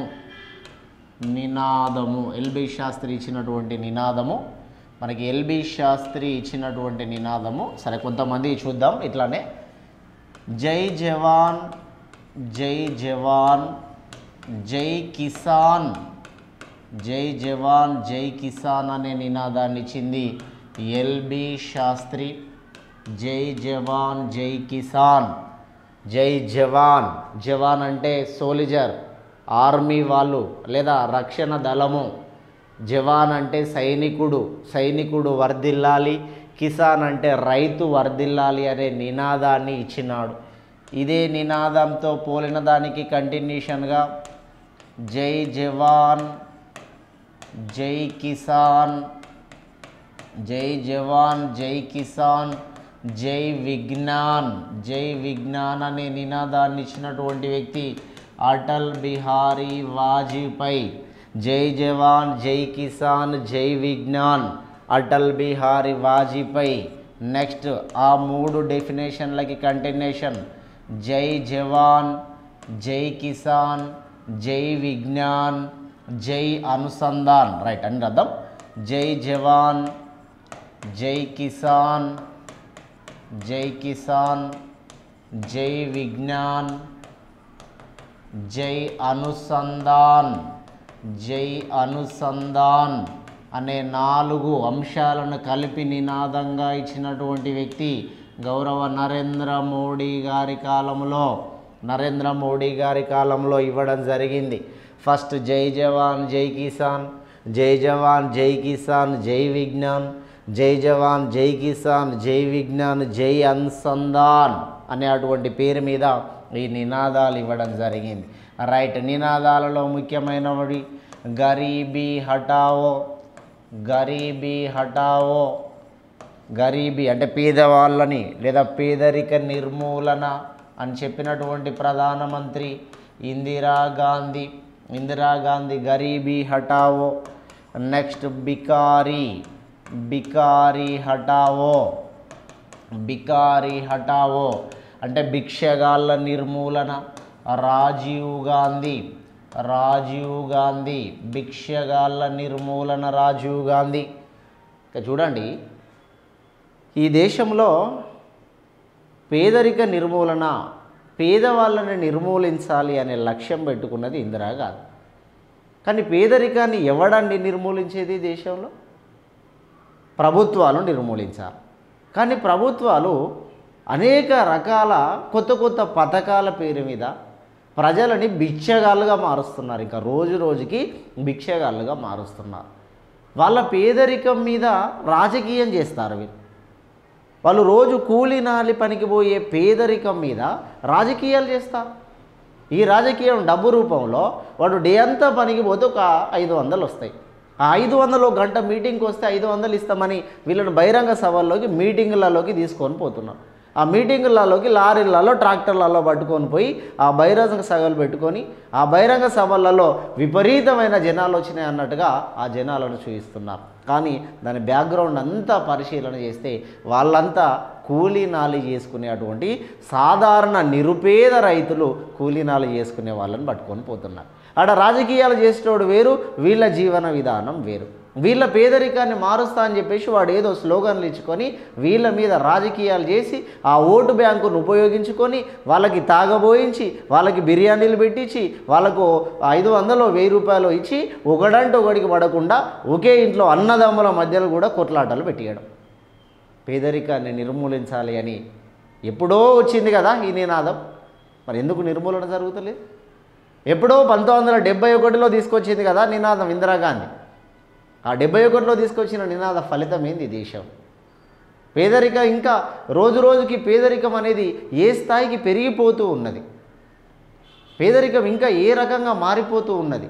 నినాదము ఎల్బి శాస్త్రి ఇచ్చినటువంటి నినాదము మనకి ఎల్బి శాస్త్రి ఇచ్చినటువంటి నినాదము సరే కొంతమంది చూద్దాం ఇట్లానే జై జవాన్ జై జవాన్ జై కిసాన్ జై జవాన్ జై కిసాన్ అనే నినాదాన్ని ఇచ్చింది ఎల్బి శాస్త్రి జై జవాన్ జై కిసాన్ జై జవాన్ జవాన్ అంటే సోలిజర్ ఆర్మీ వాళ్ళు లేదా రక్షణ దళము జవాన్ అంటే సైనికుడు సైనికుడు వర్ధిల్లాలి కిసాన్ అంటే రైతు వర్ధిల్లాలి అనే నినాదాన్ని ఇచ్చినాడు ఇదే నినాదంతో పోలిన దానికి కంటిన్యూషన్గా జై జవాన్ జై కిసాన్ జై జవాన్ జై కిసాన్ జై విజ్ఞాన్ జై విజ్ఞాన్ అనే నినాదాన్ని ఇచ్చినటువంటి వ్యక్తి అటల్ బిహారీ వాజ్పేయి జై జవాన్ జై కిసాన్ జై విజ్ఞాన్ అటల్ బిహారీ వాజ్పేయి నెక్స్ట్ ఆ మూడు డెఫినేషన్లకి కంటిన్యూషన్ జై జవాన్ జై కిసాన్ జై విజ్ఞాన్ జై అనుసంధాన్ రైట్ అని అర్థం జై జవాన్ జై కిసాన్ జై కిసాన్ జై విజ్ఞాన్ జై అనుసంధాన్ జై అనుసంధాన్ అనే నాలుగు అంశాలను కలిపి నినాదంగా ఇచ్చినటువంటి వ్యక్తి గౌరవ నరేంద్ర మోడీ గారి కాలంలో నరేంద్ర మోడీ గారి కాలంలో ఇవ్వడం జరిగింది ఫస్ట్ జై జవాన్ జై కిసాన్ జై జవాన్ జై కిసాన్ జై విజ్ఞాన్ జై జవాన్ జై కిసాన్ జై విజ్ఞాన్ జై అనుసంధాన్ అనే అటువంటి పేరు మీద ఈ నినాదాలు ఇవ్వడం జరిగింది రైట్ నినాదాలలో ముఖ్యమైనవి గరీబీ హటావో గరీబీ హటావో గరీబీ అంటే పేదవాళ్ళని లేదా పేదరిక నిర్మూలన అని చెప్పినటువంటి ప్రధానమంత్రి ఇందిరా గాంధీ ఇందిరాగాంధీ గరీబీ హటావో నెక్స్ట్ బికారీ బికారీ హటావో బికారీ హటావో అంటే భిక్షగాళ్ళ నిర్మూలన రాజీవ్ గాంధీ రాజీవ్ గాంధీ భిక్షగాళ్ళ నిర్మూలన రాజీవ్ గాంధీ ఇక చూడండి ఈ దేశంలో పేదరిక నిర్మూలన పేదవాళ్ళని నిర్మూలించాలి అనే లక్ష్యం పెట్టుకున్నది ఇందిరాగాంధీ కానీ పేదరికాన్ని ఎవడండి నిర్మూలించేది దేశంలో ప్రభుత్వాలు నిర్మూలించాలి కానీ ప్రభుత్వాలు అనేక రకాల కొత్త కొత్త పథకాల పేరు మీద ప్రజలని భిక్షగాళ్ళుగా మారుస్తున్నారు ఇంకా రోజు రోజుకి భిక్షగాళ్ళుగా మారుస్తున్నారు వాళ్ళ పేదరికం మీద రాజకీయం చేస్తారు వీళ్ళు వాళ్ళు రోజు కూలి నాలి పనికి పోయే పేదరికం మీద రాజకీయాలు చేస్తారు ఈ రాజకీయం డబ్బు రూపంలో వాడు డే అంతా పనికి పోతే ఒక ఐదు వందలు వస్తాయి ఆ ఐదు వందలు ఒక గంట మీటింగ్కి వస్తే ఐదు వందలు ఇస్తామని వీళ్ళని బహిరంగ సభల్లోకి మీటింగులలోకి తీసుకొని పోతున్నాం ఆ మీటింగులలోకి లారీలలో ట్రాక్టర్లలో పట్టుకొని పోయి ఆ బహిరంగ సభలు పెట్టుకొని ఆ బహిరంగ సభలలో విపరీతమైన జనాలు వచ్చినాయి అన్నట్టుగా ఆ జనాలను చూపిస్తున్నారు కానీ దాని బ్యాక్గ్రౌండ్ అంతా పరిశీలన చేస్తే వాళ్ళంతా కూలీ నాలి చేసుకునే అటువంటి సాధారణ నిరుపేద రైతులు కూలీ నాలి చేసుకునే వాళ్ళని పట్టుకొని పోతున్నారు ఆడ రాజకీయాలు చేసేటోడు వేరు వీళ్ళ జీవన విధానం వేరు వీళ్ళ పేదరికాన్ని మారుస్తా అని చెప్పేసి వాడు ఏదో స్లోగన్లు ఇచ్చుకొని వీళ్ళ మీద రాజకీయాలు చేసి ఆ ఓటు బ్యాంకును ఉపయోగించుకొని వాళ్ళకి తాగబోయించి వాళ్ళకి బిర్యానీలు పెట్టించి వాళ్ళకు ఐదు వందలు వెయ్యి రూపాయలు ఇచ్చి ఒకడంటే ఒకడికి పడకుండా ఒకే ఇంట్లో అన్నదమ్ముల మధ్యలో కూడా కొట్లాటలు పెట్టియడం పేదరికాన్ని నిర్మూలించాలి అని ఎప్పుడో వచ్చింది కదా ఈ నినాదం మరి ఎందుకు నిర్మూలన జరుగుతలేదు ఎప్పుడో పంతొమ్మిది వందల డెబ్బై ఒకటిలో తీసుకొచ్చింది కదా నినాదం ఇందిరాగాంధీ ఆ డెబ్బై ఒకటిలో తీసుకొచ్చిన నినాద ఫలితం ఏంది దేశం పేదరిక ఇంకా రోజు రోజుకి పేదరికం అనేది ఏ స్థాయికి పెరిగిపోతూ ఉన్నది పేదరికం ఇంకా ఏ రకంగా మారిపోతూ ఉన్నది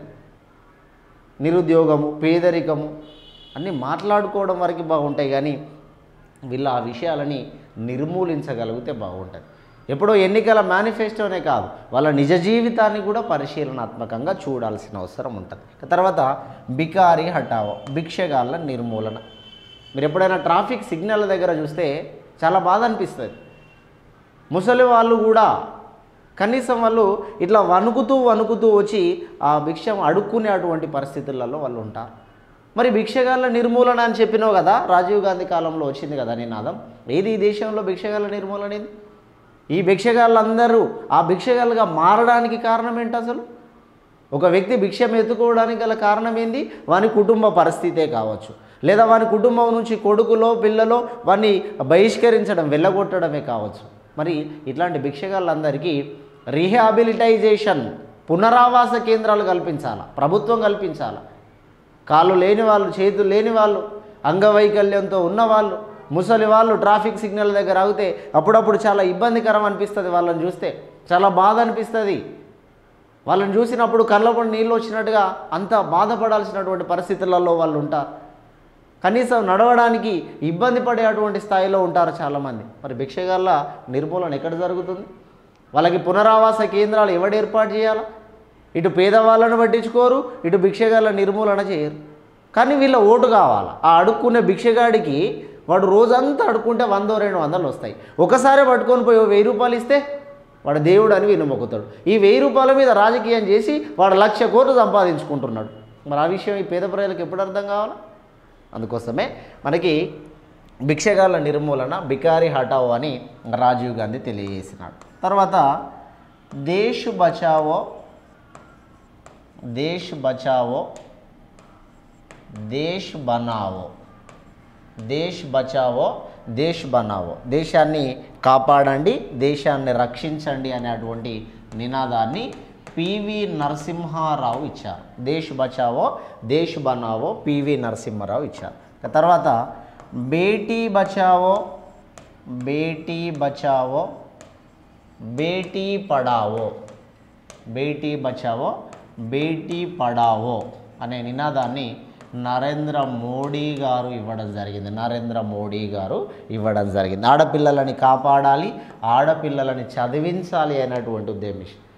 నిరుద్యోగము పేదరికము అన్నీ మాట్లాడుకోవడం వరకు బాగుంటాయి కానీ వీళ్ళు ఆ విషయాలని నిర్మూలించగలిగితే బాగుంటుంది ఎప్పుడో ఎన్నికల మేనిఫెస్టోనే కాదు వాళ్ళ నిజ జీవితాన్ని కూడా పరిశీలనాత్మకంగా చూడాల్సిన అవసరం ఉంటుంది ఇక తర్వాత బికారి హటావో భిక్షగాళ్ళ నిర్మూలన మీరు ఎప్పుడైనా ట్రాఫిక్ సిగ్నల్ దగ్గర చూస్తే చాలా బాధ అనిపిస్తుంది ముసలి వాళ్ళు కూడా కనీసం వాళ్ళు ఇట్లా వణుకుతూ వణుకుతూ వచ్చి ఆ భిక్షం అడుక్కునే అటువంటి పరిస్థితులలో వాళ్ళు ఉంటారు మరి భిక్షగాళ్ళ నిర్మూలన అని చెప్పినావు కదా రాజీవ్ గాంధీ కాలంలో వచ్చింది కదా నినాదం ఏది ఈ దేశంలో భిక్షగాళ్ళ నిర్మూలన ఏది ఈ భిక్షగాళ్ళందరూ ఆ భిక్షగాళ్ళుగా మారడానికి కారణం ఏంటి అసలు ఒక వ్యక్తి భిక్షం ఎత్తుకోవడానికి గల కారణం ఏంది వాని కుటుంబ పరిస్థితే కావచ్చు లేదా వాని కుటుంబం నుంచి కొడుకులో పిల్లలో వాన్ని బహిష్కరించడం వెళ్ళగొట్టడమే కావచ్చు మరి ఇట్లాంటి భిక్షగాళ్ళందరికీ రీహాబిలిటైజేషన్ పునరావాస కేంద్రాలు కల్పించాలా ప్రభుత్వం కల్పించాలా కాళ్ళు లేని వాళ్ళు చేతులు లేని వాళ్ళు అంగవైకల్యంతో ఉన్నవాళ్ళు ముసలి వాళ్ళు ట్రాఫిక్ సిగ్నల్ దగ్గర ఆగితే అప్పుడప్పుడు చాలా ఇబ్బందికరం అనిపిస్తుంది వాళ్ళని చూస్తే చాలా బాధ అనిపిస్తుంది వాళ్ళని చూసినప్పుడు కళ్ళపడి నీళ్ళు వచ్చినట్టుగా అంత బాధపడాల్సినటువంటి పరిస్థితులలో వాళ్ళు ఉంటారు కనీసం నడవడానికి ఇబ్బంది పడేటువంటి స్థాయిలో ఉంటారు చాలామంది మరి భిక్షగాళ్ళ నిర్మూలన ఎక్కడ జరుగుతుంది వాళ్ళకి పునరావాస కేంద్రాలు ఎవడు ఏర్పాటు చేయాలా ఇటు పేదవాళ్ళను పట్టించుకోరు ఇటు భిక్షగాళ్ళ నిర్మూలన చేయరు కానీ వీళ్ళ ఓటు కావాలా ఆ అడుక్కునే భిక్షగాడికి వాడు రోజంతా అడుక్కుంటే వందో రెండు వందలు వస్తాయి ఒకసారి పట్టుకొని పోయి ఓ వెయ్యి రూపాయలు ఇస్తే వాడు దేవుడు అని వీళ్ళు మొక్కుతాడు ఈ వెయ్యి రూపాయల మీద రాజకీయం చేసి వాడు లక్ష కోట్లు సంపాదించుకుంటున్నాడు మరి ఆ విషయం ఈ పేద ప్రజలకు ఎప్పుడు అర్థం కావాలా అందుకోసమే మనకి భిక్షగాళ్ళ నిర్మూలన బికారి హటావో అని రాజీవ్ గాంధీ తెలియజేసినాడు తర్వాత దేశ్ బచావో దేశ్ బచావో దేశ్ బనావో దేశ్ బచావో దేశ్ బనావో దేశాన్ని కాపాడండి దేశాన్ని రక్షించండి అనేటువంటి నినాదాన్ని పివి నరసింహారావు ఇచ్చారు దేశ్ బచావో దేశ్ బనావో పివి నరసింహారావు ఇచ్చారు ఇక తర్వాత బేటీ బచావో బేటీ బచావో బేటీ పడావో బేటీ బచావో బేటీ పడావో అనే నినాదాన్ని నరేంద్ర మోడీ గారు ఇవ్వడం జరిగింది నరేంద్ర మోడీ గారు ఇవ్వడం జరిగింది ఆడపిల్లలని కాపాడాలి ఆడపిల్లలని చదివించాలి అనేటువంటి ఉద్దేశం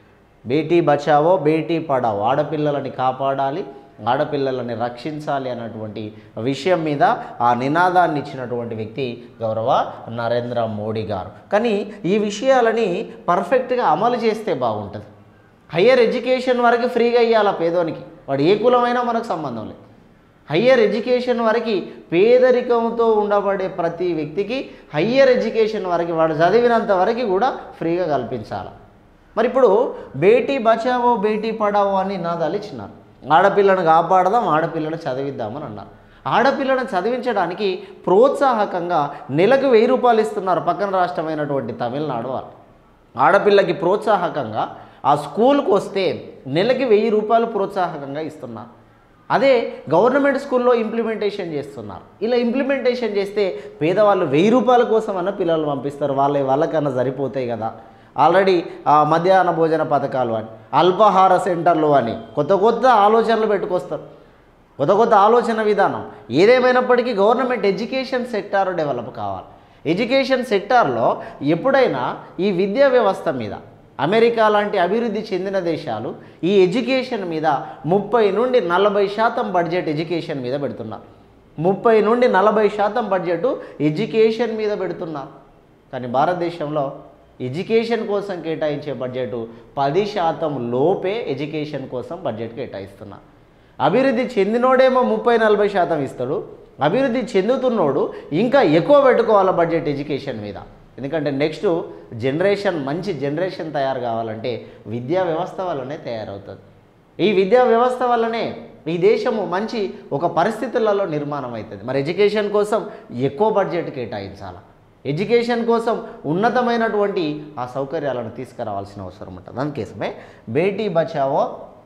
బేటీ బచావో బేటీ పడావో ఆడపిల్లలని కాపాడాలి ఆడపిల్లలని రక్షించాలి అన్నటువంటి విషయం మీద ఆ నినాదాన్ని ఇచ్చినటువంటి వ్యక్తి గౌరవ నరేంద్ర మోడీ గారు కానీ ఈ విషయాలని పర్ఫెక్ట్గా అమలు చేస్తే బాగుంటుంది హయ్యర్ ఎడ్యుకేషన్ వరకు ఫ్రీగా ఇవ్వాలి ఆ పేదోనికి వాడు ఏ కులమైనా మనకు సంబంధం లేదు హయ్యర్ ఎడ్యుకేషన్ వరకు పేదరికంతో ఉండబడే ప్రతి వ్యక్తికి హయ్యర్ ఎడ్యుకేషన్ వరకు వాడు చదివినంత వరకు కూడా ఫ్రీగా కల్పించాలి మరి ఇప్పుడు బేటీ బచావో బేటీ పడావో అని నినాదాలు ఇచ్చినారు ఆడపిల్లను కాపాడదాం ఆడపిల్లను చదివిద్దామని అన్నారు ఆడపిల్లను చదివించడానికి ప్రోత్సాహకంగా నెలకు వెయ్యి రూపాయలు ఇస్తున్నారు పక్కన రాష్ట్రమైనటువంటి తమిళనాడు వాళ్ళు ఆడపిల్లకి ప్రోత్సాహకంగా ఆ స్కూల్కి వస్తే నెలకి వెయ్యి రూపాయలు ప్రోత్సాహకంగా ఇస్తున్నారు అదే గవర్నమెంట్ స్కూల్లో ఇంప్లిమెంటేషన్ చేస్తున్నారు ఇలా ఇంప్లిమెంటేషన్ చేస్తే పేదవాళ్ళు వెయ్యి రూపాయల కోసం అన్న పిల్లలు పంపిస్తారు వాళ్ళ వాళ్ళకన్నా సరిపోతాయి కదా ఆల్రెడీ ఆ, మధ్యాహ్న భోజన పథకాలు అని అల్పాహార సెంటర్లు అని కొత్త కొత్త ఆలోచనలు పెట్టుకొస్తారు కొత్త కొత్త ఆలోచన విధానం ఏదేమైనప్పటికీ గవర్నమెంట్ ఎడ్యుకేషన్ సెక్టార్ డెవలప్ కావాలి ఎడ్యుకేషన్ సెక్టార్లో ఎప్పుడైనా ఈ విద్యా వ్యవస్థ మీద అమెరికా లాంటి అభివృద్ధి చెందిన దేశాలు ఈ ఎడ్యుకేషన్ మీద ముప్పై నుండి నలభై శాతం బడ్జెట్ ఎడ్యుకేషన్ మీద పెడుతున్నారు ముప్పై నుండి నలభై శాతం బడ్జెట్ ఎడ్యుకేషన్ మీద పెడుతున్నారు కానీ భారతదేశంలో ఎడ్యుకేషన్ కోసం కేటాయించే బడ్జెట్ పది శాతం లోపే ఎడ్యుకేషన్ కోసం బడ్జెట్ కేటాయిస్తున్నారు అభివృద్ధి చెందినోడేమో ముప్పై నలభై శాతం ఇస్తాడు అభివృద్ధి చెందుతున్నోడు ఇంకా ఎక్కువ పెట్టుకోవాలి బడ్జెట్ ఎడ్యుకేషన్ మీద ఎందుకంటే నెక్స్ట్ జనరేషన్ మంచి జనరేషన్ తయారు కావాలంటే విద్యా వ్యవస్థ వల్లనే తయారవుతుంది ఈ విద్యా వ్యవస్థ వల్లనే ఈ దేశము మంచి ఒక పరిస్థితులలో నిర్మాణం అవుతుంది మరి ఎడ్యుకేషన్ కోసం ఎక్కువ బడ్జెట్ కేటాయించాలి ఎడ్యుకేషన్ కోసం ఉన్నతమైనటువంటి ఆ సౌకర్యాలను తీసుకురావాల్సిన అవసరం ఉంటుంది అందుకోసమే బేటీ బచావో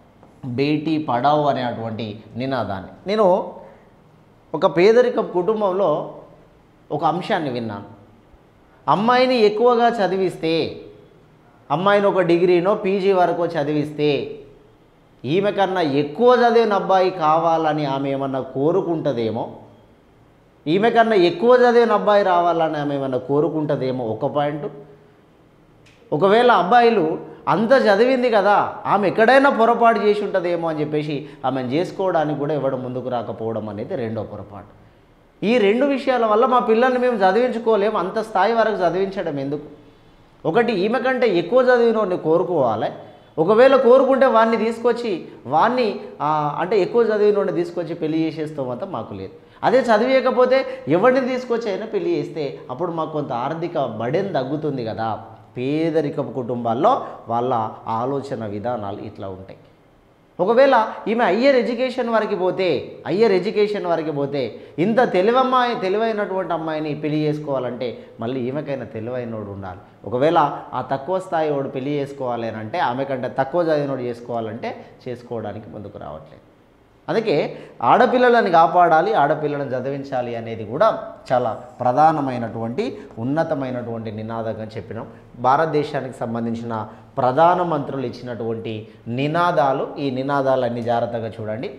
బేటీ పడావో అనేటువంటి నినాదాన్ని నేను ఒక పేదరిక కుటుంబంలో ఒక అంశాన్ని విన్నాను అమ్మాయిని ఎక్కువగా చదివిస్తే అమ్మాయిని ఒక డిగ్రీనో పీజీ వరకు చదివిస్తే ఈమె కన్నా ఎక్కువ చదివిన అబ్బాయి కావాలని ఆమె ఏమన్నా కోరుకుంటుందేమో ఈమె కన్నా ఎక్కువ చదివిన అబ్బాయి రావాలని ఆమె ఏమన్నా కోరుకుంటుందేమో ఒక పాయింట్ ఒకవేళ అబ్బాయిలు అంత చదివింది కదా ఆమె ఎక్కడైనా పొరపాటు చేసి ఉంటుందేమో అని చెప్పేసి ఆమెను చేసుకోవడానికి కూడా ఇవ్వడం ముందుకు రాకపోవడం అనేది రెండో పొరపాటు ఈ రెండు విషయాల వల్ల మా పిల్లల్ని మేము చదివించుకోలేము అంత స్థాయి వరకు చదివించడం ఎందుకు ఒకటి ఈమె కంటే ఎక్కువ చదివినోడిని కోరుకోవాలి ఒకవేళ కోరుకుంటే వాడిని తీసుకొచ్చి వాడిని ఆ, అంటే ఎక్కువ చదివినోడిని తీసుకొచ్చి పెళ్లి చేసేస్తామంతా మాకు లేదు అదే చదివేయకపోతే ఎవరిని తీసుకొచ్చి అయినా పెళ్లి చేస్తే అప్పుడు మాకు కొంత ఆర్థిక బడెన్ తగ్గుతుంది కదా పేదరికపు కుటుంబాల్లో వాళ్ళ ఆలోచన విధానాలు ఇట్లా ఉంటాయి ఒకవేళ ఈమె హయ్యర్ ఎడ్యుకేషన్ వరకు పోతే హయ్యర్ ఎడ్యుకేషన్ వరకు పోతే ఇంత తెలివమ్మాయి తెలివైనటువంటి అమ్మాయిని పెళ్లి చేసుకోవాలంటే మళ్ళీ ఈమెకైనా తెలివైనోడు ఉండాలి ఒకవేళ ఆ తక్కువ స్థాయి వాడు పెళ్లి చేసుకోవాలి అని అంటే ఆమె కంటే తక్కువ చదివినోడు చేసుకోవాలంటే చేసుకోవడానికి ముందుకు రావట్లేదు అందుకే ఆడపిల్లలను కాపాడాలి ఆడపిల్లలను చదివించాలి అనేది కూడా చాలా ప్రధానమైనటువంటి ఉన్నతమైనటువంటి నినాదంగా చెప్పినాం భారతదేశానికి సంబంధించిన ప్రధానమంత్రులు ఇచ్చినటువంటి నినాదాలు ఈ నినాదాలన్నీ జాగ్రత్తగా చూడండి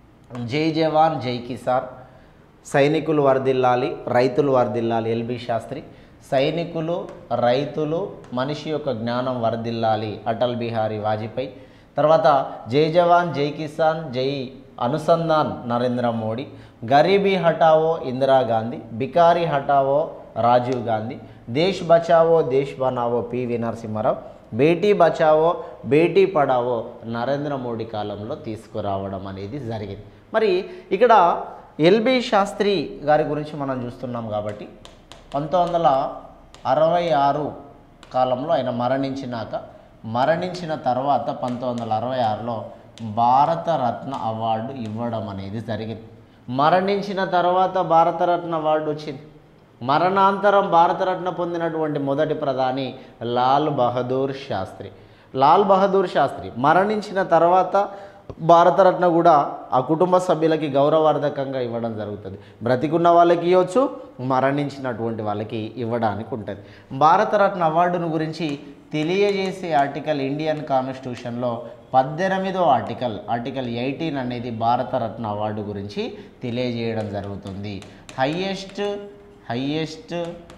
జై జవాన్ జై కిసాన్ సైనికులు వర్ధిల్లాలి రైతులు వర్ధిల్లాలి ఎల్బి శాస్త్రి సైనికులు రైతులు మనిషి యొక్క జ్ఞానం వర్ధిల్లాలి అటల్ బిహారీ వాజ్పేయి తర్వాత జై జవాన్ జై కిసాన్ జై అనుసంధాన్ నరేంద్ర మోడీ గరీబీ హటావో ఇందిరాగాంధీ బికారీ హటావో రాజీవ్ గాంధీ దేశ్ బచావో దేశ్ బనావో పివి నరసింహారావు బేటీ బచావో బేటీ పడావో నరేంద్ర మోడీ కాలంలో తీసుకురావడం అనేది జరిగింది మరి ఇక్కడ ఎల్బి శాస్త్రి గారి గురించి మనం చూస్తున్నాం కాబట్టి పంతొమ్మిది వందల అరవై ఆరు కాలంలో ఆయన మరణించినాక మరణించిన తర్వాత పంతొమ్మిది వందల అరవై ఆరులో భారతరత్న అవార్డు ఇవ్వడం అనేది జరిగింది మరణించిన తర్వాత భారతరత్న అవార్డు వచ్చింది మరణాంతరం భారతరత్న పొందినటువంటి మొదటి ప్రధాని లాల్ బహదూర్ శాస్త్రి లాల్ బహదూర్ శాస్త్రి మరణించిన తర్వాత భారతరత్న కూడా ఆ కుటుంబ సభ్యులకి గౌరవార్థకంగా ఇవ్వడం జరుగుతుంది బ్రతికున్న వాళ్ళకి ఇవ్వచ్చు మరణించినటువంటి వాళ్ళకి ఇవ్వడానికి ఉంటుంది భారతరత్న అవార్డును గురించి తెలియజేసే ఆర్టికల్ ఇండియన్ కాన్స్టిట్యూషన్లో పద్దెనిమిదో ఆర్టికల్ ఆర్టికల్ ఎయిటీన్ అనేది భారతరత్న అవార్డు గురించి తెలియజేయడం జరుగుతుంది highest highest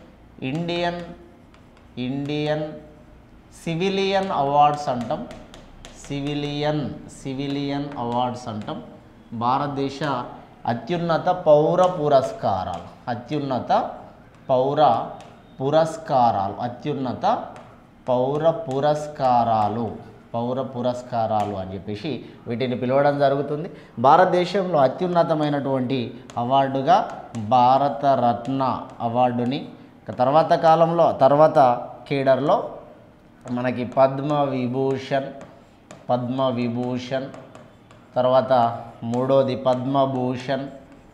Indian Indian civilian awards అంటాం సివిలియన్ సివిలియన్ అవార్డ్స్ అంటాం భారతదేశ అత్యున్నత పౌర పురస్కారాలు అత్యున్నత పౌర పురస్కారాలు అత్యున్నత పౌర పురస్కారాలు పౌర పురస్కారాలు అని చెప్పేసి వీటిని పిలవడం జరుగుతుంది భారతదేశంలో అత్యున్నతమైనటువంటి అవార్డుగా భారత రత్న అవార్డుని ఇక తర్వాత కాలంలో తర్వాత కేడర్లో మనకి పద్మ విభూషణ్ పద్మ విభూషణ్ తర్వాత మూడోది పద్మభూషణ్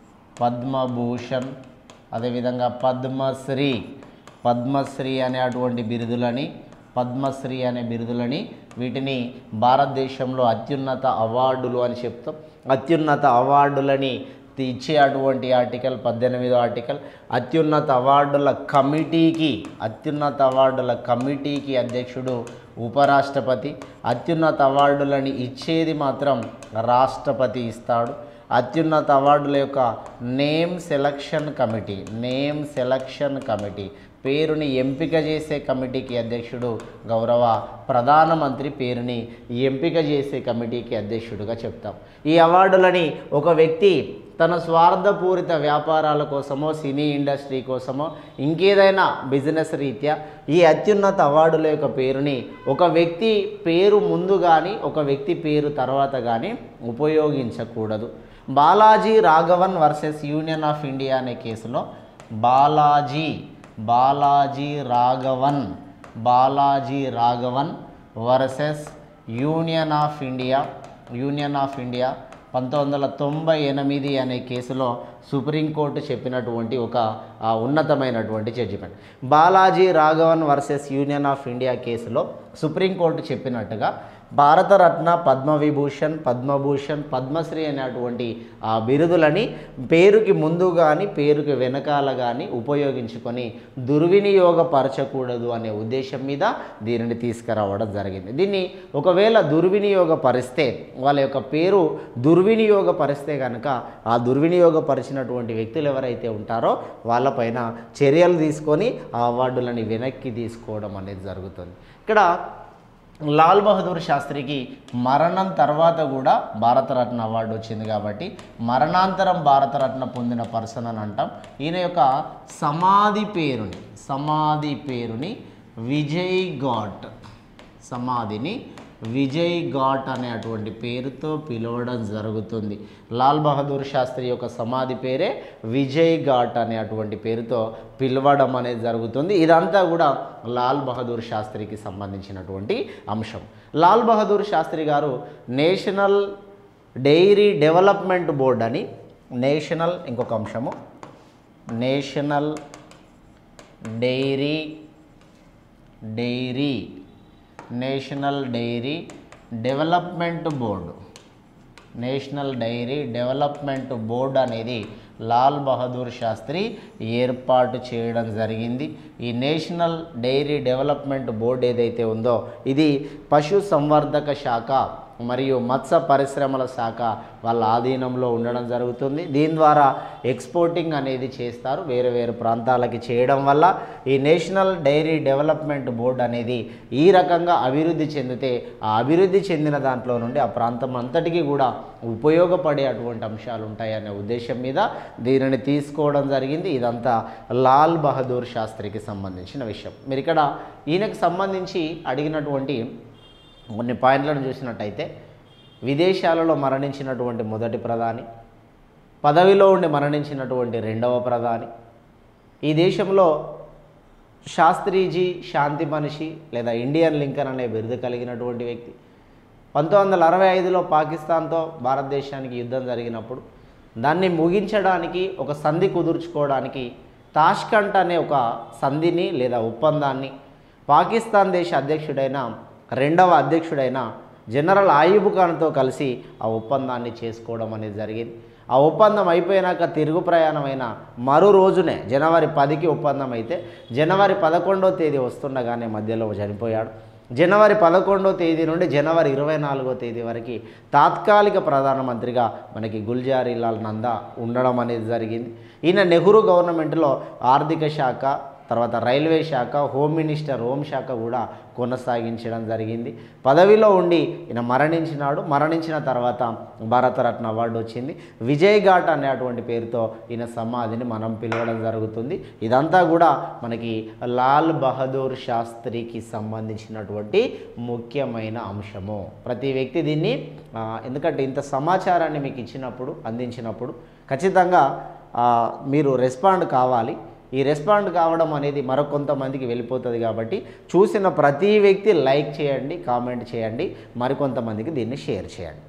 పద్మభూషణ్ అదేవిధంగా పద్మశ్రీ పద్మశ్రీ అనే అటువంటి బిరుదులని పద్మశ్రీ అనే బిరుదులని వీటిని భారతదేశంలో అత్యున్నత అవార్డులు అని చెప్తాం అత్యున్నత అవార్డులని ఇచ్చే అటువంటి ఆర్టికల్ పద్దెనిమిదో ఆర్టికల్ అత్యున్నత అవార్డుల కమిటీకి అత్యున్నత అవార్డుల కమిటీకి అధ్యక్షుడు ఉపరాష్ట్రపతి అత్యున్నత అవార్డులని ఇచ్చేది మాత్రం రాష్ట్రపతి ఇస్తాడు అత్యున్నత అవార్డుల యొక్క name selection committee name selection committee పేరుని ఎంపిక చేసే కమిటీకి అధ్యక్షుడు గౌరవ ప్రధానమంత్రి పేరుని ఎంపిక చేసే కమిటీకి అధ్యక్షుడుగా చెప్తాం ఈ అవార్డులని ఒక వ్యక్తి తన స్వార్థపూరిత వ్యాపారాల కోసమో సినీ ఇండస్ట్రీ కోసమో ఇంకేదైనా బిజినెస్ రీత్యా ఈ అత్యున్నత అవార్డుల యొక్క పేరుని ఒక వ్యక్తి పేరు ముందు కానీ ఒక వ్యక్తి పేరు తర్వాత కానీ ఉపయోగించకూడదు Balaji Raghavan versus union of India అనే కేసులో Balaji Balaji Raghavan Balaji Raghavan versus union of India union of India పంతొమ్మిది వందల తొంభై ఎనిమిది అనే కేసులో సుప్రీంకోర్టు చెప్పినటువంటి ఒక ఆ, ఉన్నతమైనటువంటి judgement Balaji Raghavan versus union of India కేసులో సుప్రీంకోర్టు చెప్పినట్టుగా భారతరత్న పద్మవిభూషణ్ పద్మభూషణ్ పద్మశ్రీ అనేటువంటి ఆ బిరుదులని పేరుకి ముందు కానీ పేరుకి వెనకాల కానీ ఉపయోగించుకొని దుర్వినియోగపరచకూడదు అనే ఉద్దేశం మీద దీనిని తీసుకురావడం జరిగింది దీన్ని ఒకవేళ దుర్వినియోగపరిస్తే వాళ్ళ యొక్క పేరు దుర్వినియోగపరిస్తే కనుక ఆ దుర్వినియోగపరిచినటువంటి వ్యక్తులు ఎవరైతే ఉంటారో వాళ్ళపైన చర్యలు తీసుకొని ఆ అవార్డులని వెనక్కి తీసుకోవడం అనేది జరుగుతుంది ఇక్కడ లాల్ బహదూర్ శాస్త్రికి మరణం తర్వాత కూడా భారతరత్న అవార్డు వచ్చింది కాబట్టి మరణాంతరం భారతరత్న పొందిన పర్సన్ అని అంటాం ఈయన యొక్క సమాధి పేరుని సమాధి పేరుని విజయ్ ఘాట్ సమాధిని విజయ్ ఘాట్ అనే అటువంటి పేరుతో పిలవడం జరుగుతుంది లాల్ బహదూర్ శాస్త్రి యొక్క సమాధి పేరే విజయ్ ఘాట్ అనే అటువంటి పేరుతో పిలవడం అనేది జరుగుతుంది ఇదంతా కూడా లాల్ బహదూర్ శాస్త్రికి సంబంధించినటువంటి అంశం లాల్ బహదూర్ శాస్త్రి గారు నేషనల్ డైరీ డెవలప్మెంట్ బోర్డ్ అని నేషనల్ ఇంకొక అంశము national dairy dairy national dairy development board national dairy development board అనేది లాల్ బహదూర్ శాస్త్రి ఏర్పాటు చేయడం జరిగింది ఈ నేషనల్ డైరీ డెవలప్మెంట్ బోర్డు ఏదైతే ఉందో ఇది పశు సంవర్ధక శాఖ మరియు మత్స్య పరిశ్రమల శాఖ వాళ్ళ ఆధీనంలో ఉండడం జరుగుతుంది దీని ద్వారా ఎక్స్పోర్టింగ్ అనేది చేస్తారు వేరే వేరే ప్రాంతాలకి చేయడం వల్ల ఈ నేషనల్ డైరీ డెవలప్మెంట్ బోర్డు అనేది ఈ రకంగా అభివృద్ధి చెందితే ఆ అభివృద్ధి చెందిన దాంట్లో నుండి ఆ ప్రాంతం అంతటికీ కూడా ఉపయోగపడే అటువంటి అంశాలు ఉంటాయనే ఉద్దేశం మీద దీనిని తీసుకోవడం జరిగింది ఇదంతా లాల్ బహదూర్ శాస్త్రికి సంబంధించిన విషయం మీరు ఇక్కడ ఈయనకు సంబంధించి అడిగినటువంటి కొన్ని పాయింట్లను చూసినట్టయితే విదేశాలలో మరణించినటువంటి మొదటి ప్రధాని పదవిలో ఉండి మరణించినటువంటి రెండవ ప్రధాని ఈ దేశంలో శాస్త్రీజీ శాంతి మనిషి లేదా ఇండియన్ లింకన్ అనే బిరుదు కలిగినటువంటి వ్యక్తి పంతొమ్మిది వందల అరవై ఐదులో పాకిస్తాన్తో భారతదేశానికి యుద్ధం జరిగినప్పుడు దాన్ని ముగించడానికి ఒక సంధి కుదుర్చుకోవడానికి తాష్కంట్ అనే ఒక సంధిని లేదా ఒప్పందాన్ని పాకిస్తాన్ దేశ అధ్యక్షుడైన రెండవ అధ్యక్షుడైన జనరల్ ఆయూబ్ ఖాన్తో కలిసి ఆ ఒప్పందాన్ని చేసుకోవడం అనేది జరిగింది ఆ ఒప్పందం అయిపోయినాక తిరుగు ప్రయాణమైన మరో రోజునే జనవరి పదికి ఒప్పందం అయితే జనవరి పదకొండో తేదీ వస్తుండగానే మధ్యలో చనిపోయాడు జనవరి పదకొండో తేదీ నుండి జనవరి ఇరవై నాలుగో తేదీ వరకు తాత్కాలిక ప్రధానమంత్రిగా మనకి గుల్జారీలాల్ నందా ఉండడం అనేది జరిగింది ఈయన నెహ్రూ గవర్నమెంట్లో ఆర్థిక శాఖ తర్వాత రైల్వే శాఖ హోమ్ మినిస్టర్ హోంశాఖ కూడా కొనసాగించడం జరిగింది పదవిలో ఉండి ఈయన మరణించినాడు మరణించిన తర్వాత భారతరత్న అవార్డు వచ్చింది విజయ్ ఘాట్ అనేటువంటి పేరుతో ఈయన సమాధిని మనం పిలవడం జరుగుతుంది ఇదంతా కూడా మనకి లాల్ బహదూర్ శాస్త్రికి సంబంధించినటువంటి ముఖ్యమైన అంశము ప్రతి వ్యక్తి దీన్ని ఆ, ఎందుకంటే ఇంత సమాచారాన్ని మీకు ఇచ్చినప్పుడు అందించినప్పుడు ఖచ్చితంగా ఆ, మీరు రెస్పాండ్ కావాలి ఈ రెస్పాండ్ కావడం అనేది మరికొంతమందికి వెళ్ళిపోతుంది కాబట్టి చూసిన ప్రతి వ్యక్తి లైక్ చేయండి కామెంట్ చేయండి మరికొంతమందికి దీన్ని షేర్ చేయండి